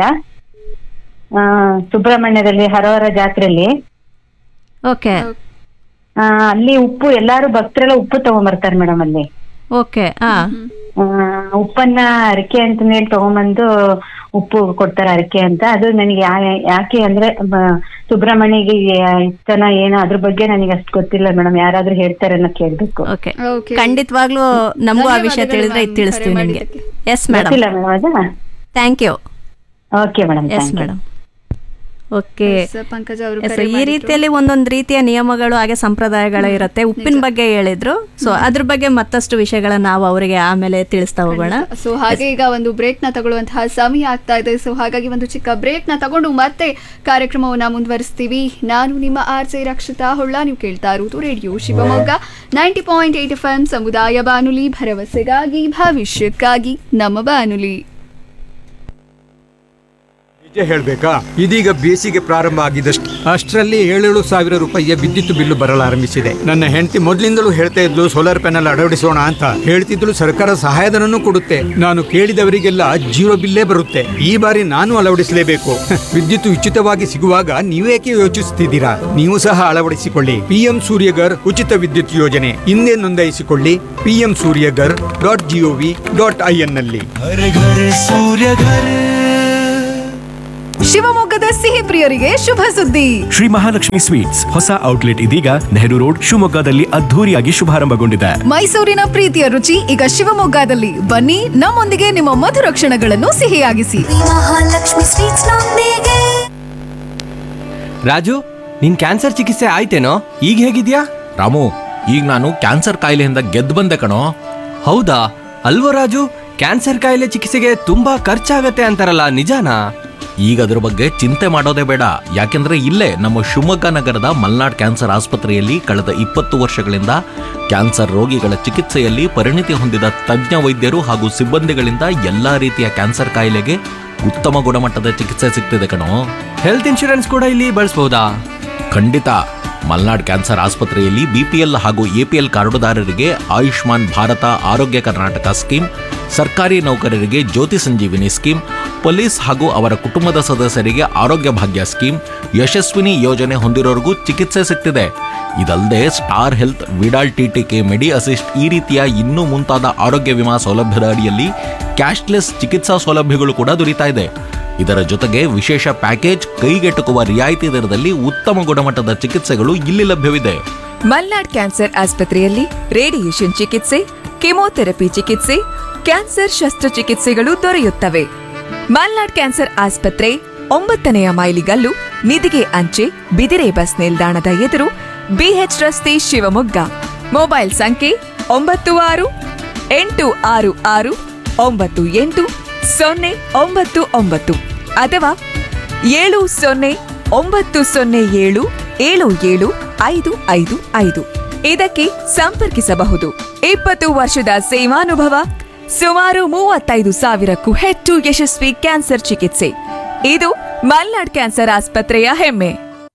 ಆ ಸುಬ್ರಹ್ಮಣ್ಯದಲ್ಲಿ ಹರವರ ಜಾತ್ರೆಯಲ್ಲಿ ಓಕೆ ಆ ಅಲ್ಲಿ ಉಪ್ಪು ಎಲ್ಲಾರು ಭಕ್ತರೆಲ್ಲ ಉಪ್ಪು ತಗೊಂಬರ್ತಾರೆ ಮೇಡಮ್ ಅಲ್ಲಿ ಓಕೆ ಹಾ ಆ, ಉಪ್ಪನ್ನ ಅರಿಕೆ ಅಂತ ಹೇಳಿ ತಗೊಂಬಂದು ಉಪ್ಪು ಕೊಡ್ತಾರೆ ಅರಿಕೆ ಅಂತ ಅದು ನನಗೆ ಯಾ- ಯಾಕೆ ಅಂದ್ರೆ ಬ- ಸುಬ್ರಹ್ಮಣ್ಯಗೆ ಇಷ್ಟನ ಏನೋ ಅದ್ರ ಬಗ್ಗೆ ನನಗೆ ಅಷ್ಟು ಗೊತ್ತಿಲ್ಲ ಮೇಡಮ್ ಯಾರಾದ್ರೂ ಹೇಳ್ತಾರೆ ಅನ್ನೋ ಕೇಳ್ಬೇಕು ಓಕೆ ಓಕೆ ಖಂಡಿತವಾಗ್ಲೂ ನಮಗೂ ಆ ವಿಷಯ ಧನ್ಯವಾದಗಳು ತಿಳಿದ್ರೆ ma'am, ಇದು ತಿಳಿಸ್ತೀವಿ ಕರೆ ನಿಮ್ಗೆ ಮಾಡಿದ್ದಕ್ಕೆ. ಎಸ್ ಮೇಡಮ್ ಗೊತ್ತಿಲ್ಲ ಮೇಡಮ್ ಅದ thank you okay madam yes madam okay yes, Pankaja ಅವರು ಎಸ್, ಈ ರೀತಿಯಲ್ಲಿ ಒಂದೊಂದು ರೀತಿಯ ನಿಯಮಗಳು ಹಾಗೆ ಸಂಪ್ರದಾಯಗಳು ಇರುತ್ತೆ ಉಪ್ಪಿನ ಬಗ್ಗೆ ಹೇಳಿದ್ರು ಸೊ ಅದ್ರ ಬಗ್ಗೆ ಮತ್ತಷ್ಟು ವಿಷಯಗಳನ್ನ ನಾವು ಅವರಿಗೆ ಆಮೇಲೆ ತಿಳಿಸ್ತಾ ಹೋಗೋಣ ಸೊ ಹಾಗೆ ಈಗ ಒಂದು ಬ್ರೇಕ್ ನ ತಗೊಳ್ಳುವಂತಹ ಸಮಯ ಆಗ್ತಾ ಇದೆ ಸೊ ಹಾಗಾಗಿ ಒಂದು ಚಿಕ್ಕ ಬ್ರೇಕ್ ನ ತಗೊಂಡು ಮತ್ತೆ ಕಾರ್ಯಕ್ರಮವನ್ನ ಮುಂದುವರಿಸ್ತೀವಿ ನಾನು ನಿಮ್ಮ ಆರ್ ಜೆ ರಕ್ಷಿತಾ ಹೊಳ್ಳ ನೀವು ಕೇಳ್ತಾ ಇರುವುದು radio Shivamogga ninety point eight F M ಸಮುದಾಯ ಬಾನುಲಿ ಭರವಸೆಗಾಗಿ ಭವಿಷ್ಯಕ್ಕಾಗಿ ನಮ್ಮ ಬಾನುಲಿ ನಿಜ ಹೇಳ್ಬೇಕಾ ಇದೀಗ ಬೇಸಿಗೆ ಪ್ರಾರಂಭ ಆಗಿದಷ್ಟು ಅಷ್ಟರಲ್ಲಿ ಏಳೇಳು ಸಾವಿರ ರೂಪಾಯಿಯ ವಿದ್ಯುತ್ ಬಿಲ್ಲು ಬರಲಾರಂಭಿಸಿದೆ ನನ್ನ ಹೆಂಡತಿ ಮೊದಲಿಂದಲೂ ಹೇಳ್ತಾ ಇದ್ಲು ಸೋಲಾರ್ ಪ್ಯಾನೆಲ್ ಅಳವಡಿಸೋಣ ಅಂತ ಹೇಳ್ತಿದ್ಲು ಸರ್ಕಾರ ಸಹಾಯಧನನೂ ಕೊಡುತ್ತೆ ನಾನು ಕೇಳಿದವರಿಗೆಲ್ಲ ಜೀರೋ ಬಿಲ್ಲೇ ಬರುತ್ತೆ ಈ ಬಾರಿ ನಾನು ಅಳವಡಿಸಲೇಬೇಕು ವಿದ್ಯುತ್ ಉಚಿತವಾಗಿ ಸಿಗುವಾಗ ನೀವೇಕೆ ಯೋಚಿಸುತ್ತಿದ್ದೀರಾ ನೀವು ಸಹ ಅಳವಡಿಸಿಕೊಳ್ಳಿ ಪಿಎಂ ಸೂರ್ಯಗರ್ ಉಚಿತ ವಿದ್ಯುತ್ ಯೋಜನೆ ಹಿಂದೆ ನೋಂದಾಯಿಸಿಕೊಳ್ಳಿ PM Suryaghar dot GOV dot I N ನಲ್ಲಿ ಶಿವಮೊಗ್ಗದ ಸಿಹಿ ಪ್ರಿಯರಿಗೆ ಶುಭ ಸುದ್ದಿ ಶ್ರೀ ಮಹಾಲಕ್ಷ್ಮಿ ಸ್ವೀಟ್ಸ್ ಹೊಸ ಔಟ್ಲೆಟ್ ಇದೀಗ ನೆಹರು ರೋಡ್ ಶಿವಮೊಗ್ಗದಲ್ಲಿ ಅದ್ಧೂರಿಯಾಗಿ ಶುಭಾರಂಭಗೊಂಡಿದೆ ಮೈಸೂರಿನ ಪ್ರೀತಿಯ ರುಚಿ ಈಗ ಶಿವಮೊಗ್ಗದಲ್ಲಿ ಬನ್ನಿ ನಮ್ಮೊಂದಿಗೆ ನಿಮ್ಮ ಮಧುರ ಕ್ಷಣಗಳನ್ನು ಸಿಹಿಯಾಗಿಸಿ ಮಹಾಲಕ್ಷ್ಮಿ ಸ್ವೀಟ್ಸ್ ನೊಂದಿಗೆ ರಾಜು ನಿನ್ ಕ್ಯಾನ್ಸರ್ ಚಿಕಿತ್ಸೆ ಆಯ್ತೇನೋ ಈಗ ಹೇಗಿದ್ಯಾ ರಾಮು ಈಗ ನಾನು ಕ್ಯಾನ್ಸರ್ ಕಾಯಿಲೆಯಿಂದ ಗೆದ್ದು ಬಂದೆ ಕಣೋ ಹೌದಾ ಅಲ್ವೋ ರಾಜು ಕ್ಯಾನ್ಸರ್ ಕಾಯಿಲೆ ಚಿಕಿತ್ಸೆಗೆ ತುಂಬಾ ಖರ್ಚಾಗತ್ತೆ ಅಂತಾರಲ್ಲ ನಿಜಾನಾ ಈಗ ಅದ್ರ ಬಗ್ಗೆ ಚಿಂತೆ ಮಾಡೋದೇ ಬೇಡ ಯಾಕೆಂದ್ರೆ ಇಲ್ಲೇ ನಮ್ಮ ಶಿವಮೊಗ್ಗ ನಗರದ ಮಲ್ನಾಡ್ ಕ್ಯಾನ್ಸರ್ ಆಸ್ಪತ್ರೆಯಲ್ಲಿ ಕಳೆದ ಇಪ್ಪತ್ತು ವರ್ಷಗಳಿಂದ ಕ್ಯಾನ್ಸರ್ ರೋಗಿಗಳ ಚಿಕಿತ್ಸೆಯಲ್ಲಿ ಪರಿಣಿತಿ ಹೊಂದಿದ ತಜ್ಞ ವೈದ್ಯರು ಹಾಗೂ ಸಿಬ್ಬಂದಿಗಳಿಂದ ಎಲ್ಲಾ ರೀತಿಯ ಕ್ಯಾನ್ಸರ್ ಕಾಯಿಲೆಗೆ ಉತ್ತಮ ಗುಣಮಟ್ಟದ ಚಿಕಿತ್ಸೆ ಸಿಗ್ತಿದೆ ಕಣೋ ಹೆಲ್ತ್ ಇನ್ಶೂರೆನ್ಸ್ ಕೂಡ ಇಲ್ಲಿ ಬಳಸಬಹುದಾ ಖಂಡಿತ ಮಲ್ನಾಡ್ ಕ್ಯಾನ್ಸರ್ ಆಸ್ಪತ್ರೆಯಲ್ಲಿ ಬಿಪಿಎಲ್ ಹಾಗೂ ಎಪಿಎಲ್ ಕಾರ್ಡುದಾರರಿಗೆ ಆಯುಷ್ಮಾನ್ ಭಾರತ ಆರೋಗ್ಯ ಕರ್ನಾಟಕ ಸ್ಕೀಮ್ ಸರ್ಕಾರಿ ನೌಕರರಿಗೆ ಜ್ಯೋತಿ ಸಂಜೀವಿನಿ ಸ್ಕೀಮ್ ಪೊಲೀಸ್ ಹಾಗೂ ಅವರ ಕುಟುಂಬದ ಸದಸ್ಯರಿಗೆ ಆರೋಗ್ಯ ಭಾಗ್ಯ ಸ್ಕೀಮ್ ಯಶಸ್ವಿನಿ ಯೋಜನೆ ಹೊಂದಿರೋರಿಗೂ ಚಿಕಿತ್ಸೆ ಸಿಗ್ತಿದೆ ಇದಲ್ಲದೆ Star Health Vidal TTK Medi Assist ಈ ರೀತಿಯ ಇನ್ನೂ ಮುಂತಾದ ಆರೋಗ್ಯ ವಿಮಾ ಸೌಲಭ್ಯದ ಅಡಿಯಲ್ಲಿ ಕ್ಯಾಶ್ಲೆಸ್ ಚಿಕಿತ್ಸಾ ಸೌಲಭ್ಯಗಳು ಕೂಡ ದೊರೀತಾ ಇದೆ ಇದರ ಜೊತೆಗೆ ವಿಶೇಷ ಪ್ಯಾಕೇಜ್ ಕೈಗೆಟುಕುವ ರಿಯಾಯಿತಿ ದರದಲ್ಲಿ ಉತ್ತಮ ಗುಣಮಟ್ಟದ ಚಿಕಿತ್ಸೆಗಳು ಇಲ್ಲಿ ಲಭ್ಯವಿದೆ ಮಲ್ನಾಡ್ ಕ್ಯಾನ್ಸರ್ ಆಸ್ಪತ್ರೆಯಲ್ಲಿ ರೇಡಿಯೇಷನ್ ಚಿಕಿತ್ಸೆ ಕೆಮೊಥೆರಪಿ ಚಿಕಿತ್ಸೆ ಕ್ಯಾನ್ಸರ್ ಶಸ್ತ್ರಚಿಕಿತ್ಸೆಗಳು ದೊರೆಯುತ್ತವೆ ಮಲ್ನಾಡ್ ಕ್ಯಾನ್ಸರ್ ಆಸ್ಪತ್ರೆ ಒಂಬತ್ತನೆಯ ಮೈಲಿಗಲ್ಲು ನಿಧಿಗೆ ಅಂಚೆ ಬಿದಿರೆ ಬಸ್ ನಿಲ್ದಾಣದ ಎದುರು ಬಿಎಚ್ ರಸ್ತೆ ಶಿವಮೊಗ್ಗ ಮೊಬೈಲ್ ಸಂಖ್ಯೆ ಒಂಬತ್ತು ಆರು ಎಂಟು ಆರು ಆರು ಒಂಬತ್ತು ಎಂಟು ಸೊನ್ನೆ ಒಂಬತ್ತು ಒಂಬತ್ತು ಅಥವಾ ಏಳು ಸೊನ್ನೆ ಒಂಬತ್ತು ಸೊನ್ನೆ ಏಳು ಏಳು ಏಳು ಐದು ಐದು ಐದು ಇದಕ್ಕೆ ಸಂಪರ್ಕಿಸಬಹುದು ಇಪ್ಪತ್ತು ವರ್ಷದ ಸೇವಾನುಭವ ಸುಮಾರು ಮೂವತ್ತೈದು ಸಾವಿರಕ್ಕೂ ಹೆಚ್ಚು ಯಶಸ್ವಿ ಕ್ಯಾನ್ಸರ್ ಚಿಕಿತ್ಸೆ ಇದು ಮಲ್ನಾಡ್ ಕ್ಯಾನ್ಸರ್ ಆಸ್ಪತ್ರೆಯ ಹೆಮ್ಮೆ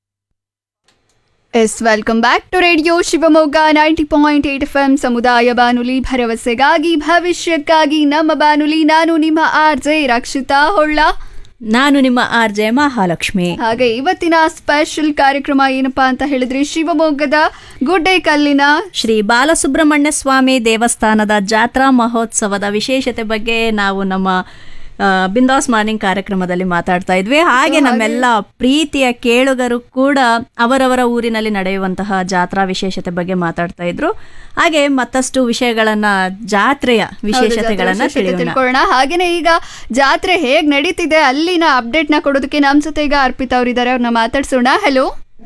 yes welcome back to radio Shivamogga ninety point eight F M ಸಮುದಾಯ ಬಾನುಲಿ ಭರವಸೆಗಾಗಿ ಭವಿಷ್ಯಕ್ಕಾಗಿ ನಮ್ಮ ಬಾನುಲಿ ನಾನು ನಿಮ್ಮ ಆರ್ ಜೆ ರಕ್ಷಿತಾ ಹೊಳ್ಳ ನಾನು ನಿಮ್ಮ ಆರ್ ಜೆ ಮಹಾಲಕ್ಷ್ಮಿ ಹಾಗೆ ಇವತ್ತಿನ ಸ್ಪೆಷಲ್ ಕಾರ್ಯಕ್ರಮ ಏನಪ್ಪಾ ಅಂತ ಹೇಳಿದ್ರೆ ಶಿವಮೊಗ್ಗದ ಗುಡ್ಡೆಕಲ್ಲಿನ ಶ್ರೀ ಬಾಲಸುಬ್ರಹ್ಮಣ್ಯ ಸ್ವಾಮಿ ದೇವಸ್ಥಾನದ ಜಾತ್ರಾ ಮಹೋತ್ಸವದ ವಿಶೇಷತೆ ಬಗ್ಗೆ ನಾವು ನಮ್ಮ ಆ, ಬಿಂದಾಸ್ ಮಾರ್ನಿಂಗ್ ಕಾರ್ಯಕ್ರಮದಲ್ಲಿ ಮಾತಾಡ್ತಾ ಇದ್ವಿ ಹಾಗೆ ನಮ್ಮೆಲ್ಲ ಪ್ರೀತಿಯ ಕೇಳುಗರು ಕೂಡ ಅವರವರ ಊರಿನಲ್ಲಿ ನಡೆಯುವಂತಹ ಜಾತ್ರಾ ವಿಶೇಷತೆ ಬಗ್ಗೆ ಮಾತಾಡ್ತಾ ಇದ್ರು ಹಾಗೆ ಮತ್ತಷ್ಟು ವಿಷಯಗಳನ್ನ ಜಾತ್ರೆಯ ವಿಶೇಷತೆಗಳನ್ನ ವಿಶೇಷತೆ ತಿಳಿಯೋಣ ತಿಳ್ಕೊಳ್ಳೋಣ ಹಾಗೇನೆ ಈಗ ಜಾತ್ರೆ ಹೇಗ್ ನಡೀತಿದೆ ಅಲ್ಲಿನ ಅಪ್ಡೇಟ್ ನ ಕೊಡೋದಕ್ಕೆ ನಮ್ ಜೊತೆ ಈಗ ಅರ್ಪಿತಾ ಅವರಿದ್ದಾರೆ ಅವ್ರನ್ನ ಮಾತಾಡ್ಸೋಣ ಹಲೋ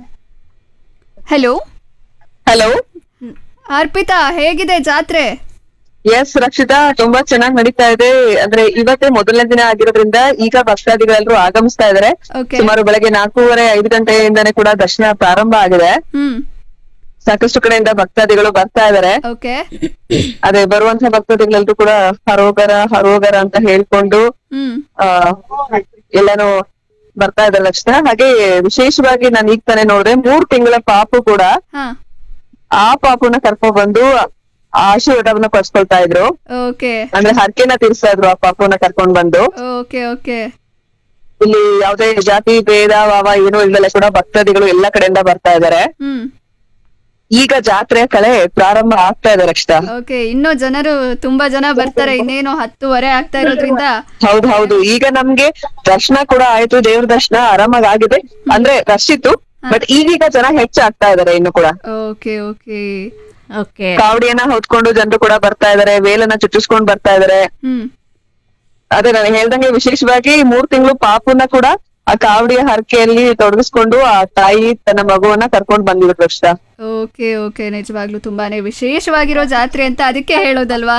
ಹಲೋ ಹಲೋ ಅರ್ಪಿತಾ ಹೇಗಿದೆ ಜಾತ್ರೆ ಎಸ್ ರಕ್ಷಿತಾ ತುಂಬಾ ಚೆನ್ನಾಗಿ ನಡೀತಾ ಇದೆ ಅಂದ್ರೆ ಇವತ್ತೇ ಮೊದಲನೇ ದಿನ ಆಗಿರೋದ್ರಿಂದ ಈಗ ಭಕ್ತಾದಿಗಳೆಲ್ಲರೂ ಆಗಮಿಸ್ತಾ ಇದಾರೆ Okay. ಸುಮಾರು ಬೆಳಗ್ಗೆ ನಾಲ್ಕೂವರೆ ಐದು ಗಂಟೆಯಿಂದಾನೇ ಕೂಡ ದರ್ಶನ ಪ್ರಾರಂಭ ಆಗಿದೆ ಹ್ಮ್ ಸಾಕಷ್ಟು ಕಡೆಯಿಂದ ಭಕ್ತಾದಿಗಳು ಬರ್ತಾ ಇದಾರೆ ಓಕೆ ಅದೇ ಬರುವಂತಹ ಭಕ್ತಾದಿಗಳೆಲ್ಲರೂ ಕೂಡ ಹರೋಗರ ಹರೋಗರ ಅಂತ ಹೇಳ್ಕೊಂಡು ಹ್ಮ್ ಆ ಎಲ್ಲಾನು ಬರ್ತಾ ಇದಾರೆ ರಕ್ಷಿತಾ ಹಾಗೆ ವಿಶೇಷವಾಗಿ ನಾನು ಈಗ ತಾನೇ ನೋಡಿದೆ ಮೂರ್ ತಿಂಗಳ ಪಾಪು ಕೂಡ ಹಾ ಆ ಪಾಪುನ ಕರ್ಕೊಂಡ್ ಬಂದು ಆಶೀರ್ವಾದವನ್ನ ಪಡ್ಸ್ಕೊಳ್ತಾ ಇದ್ರು ಓಕೆ ಅಂದ್ರೆ ಹರಕೆನ ತೀರ್ಸ್ತಾ ಇದ್ರು ಆ ಪಾಪುನ ಕರ್ಕೊಂಡ್ ಬಂದು ಓಕೆ ಓಕೆ ಇಲ್ಲಿ ಯಾವ್ದೇ ಜಾತಿ ಭೇದ ಭಾವ ಏನೂ ಇಲ್ದಲೆ ಕೂಡ ಭಕ್ತಾದಿಗಳು ಎಲ್ಲಾ ಕಡೆಯಿಂದ ಬರ್ತಾ ಇದಾರೆ ಹ್ಮ್ ಈಗ ಜಾತ್ರೆ ಕಳೆ ಪ್ರಾರಂಭ ಆಗ್ತಾ ಇದೆ ರಕ್ಷಿತಾ ಓಕೆ ಇನ್ನೂ ಜನರು ತುಂಬಾ ಜನ ಬರ್ತಾರೆ ಇನ್ನೇನು ಹತ್ತುವರೆ ಆಗ್ತಾ ಇರೋದ್ರಿಂದ ಹೌದು ಹೌದು ಈಗ ನಮ್ಗೆ ದರ್ಶನ ಕೂಡ ಆಯ್ತು ದೇವ್ರ ದರ್ಶನ ಆರಾಮಾಗಿ ಆಗಿದೆ ಅಂದ್ರೆ ರಶ್ ಇತ್ತು ಬಟ್ ಈಗೀಗ ಜನ ಹೆಚ್ಚಾಗ್ತಾ ಇದಾರೆ ಇನ್ನು ಕೂಡ ಓಕೆ ಓಕೆ ಓಕೆ ಕಾವಡಿಯನ್ನ ಹೊತ್ಕೊಂಡು ಜನರು ಕೂಡ ಬರ್ತಾ ಇದಾರೆ ವೇಲನ್ನ ಚುಟ್ಟಿಸ್ಕೊಂಡ್ ಬರ್ತಾ ಇದಾರೆ ಹ್ಮ್ ಅದೇ ನಾನು ಹೇಳ್ದಂಗೆ ವಿಶೇಷವಾಗಿ ಮೂರ್ ತಿಂಗಳು ಪಾಪುನ ಕೂಡ ಆ ಕಾವಡಿಯ ಹರಕೆಯಲ್ಲಿ ತೊಡಗಿಸ್ಕೊಂಡು ಆ ತಾಯಿ ತನ್ನ ಮಗುವನ್ನ ಕರ್ಕೊಂಡ್ ಬಂದಿದ್ರು ರಕ್ಷಿತಾ ಓಕೆ ಓಕೆ ನಿಜವಾಗ್ಲೂ ತುಂಬಾನೇ ವಿಶೇಷವಾಗಿರೋ ಜಾತ್ರೆ ಅಂತ ಅದಕ್ಕೆ ಹೇಳೋದಲ್ವಾ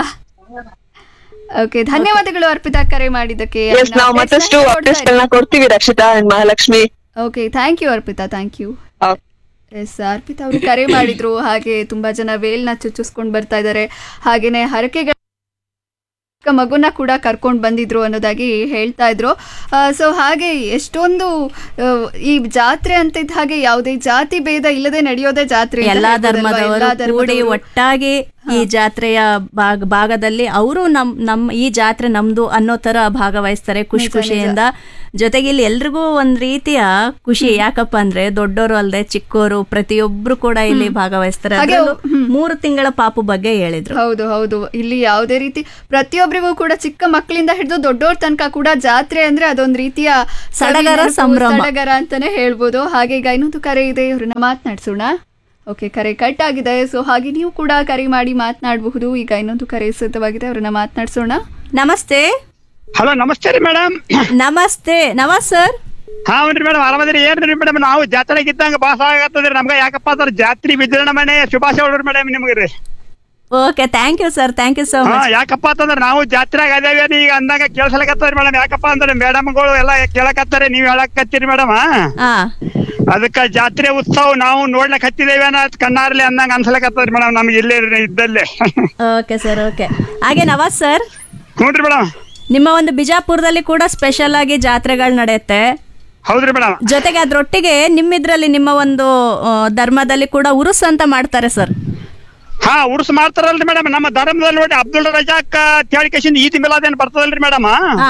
ಓಕೆ ಧನ್ಯವಾದಗಳು ಅರ್ಪಿತಾ ಕರೆ ಮಾಡಿದ್ದಕ್ಕೆ ಎಸ್ ನಾವು ಮತ್ತಷ್ಟು ಅಪ್ಡೇಟ್ಸ್ ಗಳನ್ನ ಕೊಡ್ತೀವಿ Rakshita and Mahalakshmi okay thank you Arpita thank you yes Arpita ಅವರು ಕರೆ ಮಾಡಿದ್ರು ಹಾಗೆ ತುಂಬಾ ಜನ ವೇಲ್ನ ಚುಚ್ಚಿಸ್ಕೊಂಡು ಬರ್ತಾ ಇದ್ದಾರೆ ಹಾಗೇನೆ ಹರಕೆಗಳ ಮಗುನ ಕೂಡ ಕರ್ಕೊಂಡು ಬಂದಿದ್ರು ಅನ್ನೋದಾಗಿ ಹೇಳ್ತಾ ಇದ್ರು ಸೊ ಹಾಗೆ ಎಷ್ಟೊಂದು ಆ, ಈ ಜಾತ್ರೆ ಅಂತಿದ್ದ ಹಾಗೆ ಯಾವುದೇ ಜಾತಿ ಭೇದ ಇಲ್ಲದೆ ನಡೆಯೋದೇ ಜಾತ್ರೆ ಅಂತ ಎಲ್ಲಾ ಹೇಳ್ಬೋದಲ್ವಾ? ಧರ್ಮದವರು ಎಲ್ಲಾ ಕೂಡಿ ಧರ್ಮದವರು. ಒಟ್ಟಾಗಿ ಈ ಜಾತ್ರೆಯ ಭಾಗ ಭಾಗದಲ್ಲಿ ಅವರು ನಮ್ ನಮ್ ಈ ಜಾತ್ರೆ ನಮ್ದು ಅನ್ನೋ ತರ ಭಾಗವಹಿಸ್ತಾರೆ ಖುಷಿ ನಿಜ, ಖುಷಿಯಿಂದ ಜೊತೆಗೆ ಇಲ್ಲಿ ಎಲ್ರಿಗೂ ಒಂದ್ ರೀತಿಯ ಖುಷಿ ಯಾಕಪ್ಪ ಅಂದ್ರೆ ದೊಡ್ಡೋರು ಅಲ್ಲದೆ ಚಿಕ್ಕೋರು ಪ್ರತಿಯೊಬ್ರು ಕೂಡ ಇಲ್ಲಿ ಭಾಗವಹಿಸ್ತಾರೆ ಹಾಗೆ ಅದ್ರಲ್ಲೂ ಮೂರು ತಿಂಗಳ ಪಾಪು ಬಗ್ಗೆ ಹೇಳಿದ್ರು ಹೌದು ಹೌದು ಇಲ್ಲಿ ಯಾವುದೇ ರೀತಿ ಪ್ರತಿಯೊಬ್ಬರಿಗೂ ಕೂಡ ಚಿಕ್ಕ ಮಕ್ಕಳಿಂದ ಹಿಡಿದು ದೊಡ್ಡೋರ್ ತನಕ ಕೂಡ ಜಾತ್ರೆ ಅಂದ್ರೆ ಅದೊಂದ್ ರೀತಿಯ ಸಡಗರ, ಸವಿ ನೆನಪು, ಸಂಭ್ರಮ. ಸಡಗರ ಅಂತಾನೆ ಹೇಳ್ಬೋದು ಹಾಗೆ ಈಗ ಇನ್ನೊಂದು ಕರೆ ಇದೆ ಇವ್ರನ್ನ ಮಾತನಾಡ್ಸೋಣ ಓಕೆ ಕರೆ ಕಟ್ ಆಗಿದೆ ಸೊ ಹಾಗೆ ನೀವು ಕೂಡ ಕರೆ ಮಾಡಿ ಮಾತನಾಡಬಹುದು ಈಗ ಇನ್ನೊಂದು ಕರೆ ಸಿದ್ಧವಾಗಿದೆ ಅವ್ರನ್ನ ಮಾತನಾಡ್ಸೋಣ ನಮಸ್ತೆ ಹಲೋ ನಮಸ್ತೆ ರೀ ಮೇಡಮ್ ನಮಸ್ತೆ ನಮಸ್ ಸರ್ ಹಾವ್ರಿ ಮೇಡಮ್ ಆರಾಮದಿರಿ ಏನ್ರಿ ಮೇಡಮ್ ನಾವು ಜಾತ್ರೆಗೆ ಇದ್ದಂಗ ಬಾಸ ಆಗತ್ತದ್ರಿ ನಮ್ಗ ಯಾಕಪ್ಪ ಅಂದ್ರೆ ಜಾತ್ರಿ ವಿಜೃಂಭಣೆ ಶುಭಾಶಯಗಳು ಮೇಡಮ್ ನಿಮ್ಗೆ ರೀ okay thank you sir thank you so ಹಾ ಮಚ್ ಯಾಕಪ್ಪ ಅಂತಂದ್ರೆ ನಾವು ಜಾತ್ರೆಗೆ ಅದೇವಿ ಈಗ ಅಂದಾಗ ಕೇಳ್ಸಲಕತ್ತದ್ರಿ ಮೇಡಮ್ ಯಾಕಪ್ಪ ಅಂದ್ರೆ ಮೇಡಮ್ಗಳು ಎಲ್ಲ ಕೇಳಕತ್ತಾರೆ ನೀವ್ ಹೇಳಕತ್ತೀರಿ ಮೇಡಮ್ ಹಾ ಅದಕ್ಕ ಜಾತ್ರೆ ಉತ್ಸವ ನಾವು ನೋಡ್ಲಕ್ ಹತ್ತಿದೇವಿ ಅನ್ನೋ ಕಣ್ಣಾರ್ಲಿ ಅಂದಂಗ ಅನ್ಸಲಕತ್ತದ್ರಿ ಮೇಡಮ್ ನಮ್ಗೆ ಇಲ್ಲೇ ಇದ್ದಲ್ಲೇ ಓಕೆ ಸರ್ ಓಕೆ ಹಾಗೆ ನವಾಜ್ ಸರ್ ಹ್ಞೂನ್ರಿ ಮೇಡಮ್ ನಿಮ್ಮ ಒಂದು ಬಿಜಾಪುರದಲ್ಲಿ ಕೂಡ ಸ್ಪೆಷಲ್ ಆಗಿ ಜಾತ್ರೆಗಳು ನಡೆಯುತ್ತೆ ಹೌದ್ರಿ ಮೇಡಮ್ ಜೊತೆಗೆ ಅದ್ರೊಟ್ಟಿಗೆ ನಿಮ್ಮಿದ್ರಲ್ಲಿ ನಿಮ್ಮ ಒಂದು ಆ, ಧರ್ಮದಲ್ಲಿ ಕೂಡ ಉರುಸ್ ಅಂತ ಮಾಡ್ತಾರೆ ಸರ್ ಹಾ ಉರ್ಸ್ ಮಾಡ್ತಾರಲ್ರಿ ಮೇಡಮ್ ನಮ್ಮ ಧರ್ಮದಲ್ಲಿ ನೋಡಿ ಅಬ್ದುಲ್ ರಜಾಕ್ ತೇಳಿಕೇಶನ್ ಈದ್ ಮಿಲಾದ್ ಏನ್ ಬರ್ತದಲ್ರಿ ಮೇಡಮ್ ಹಾ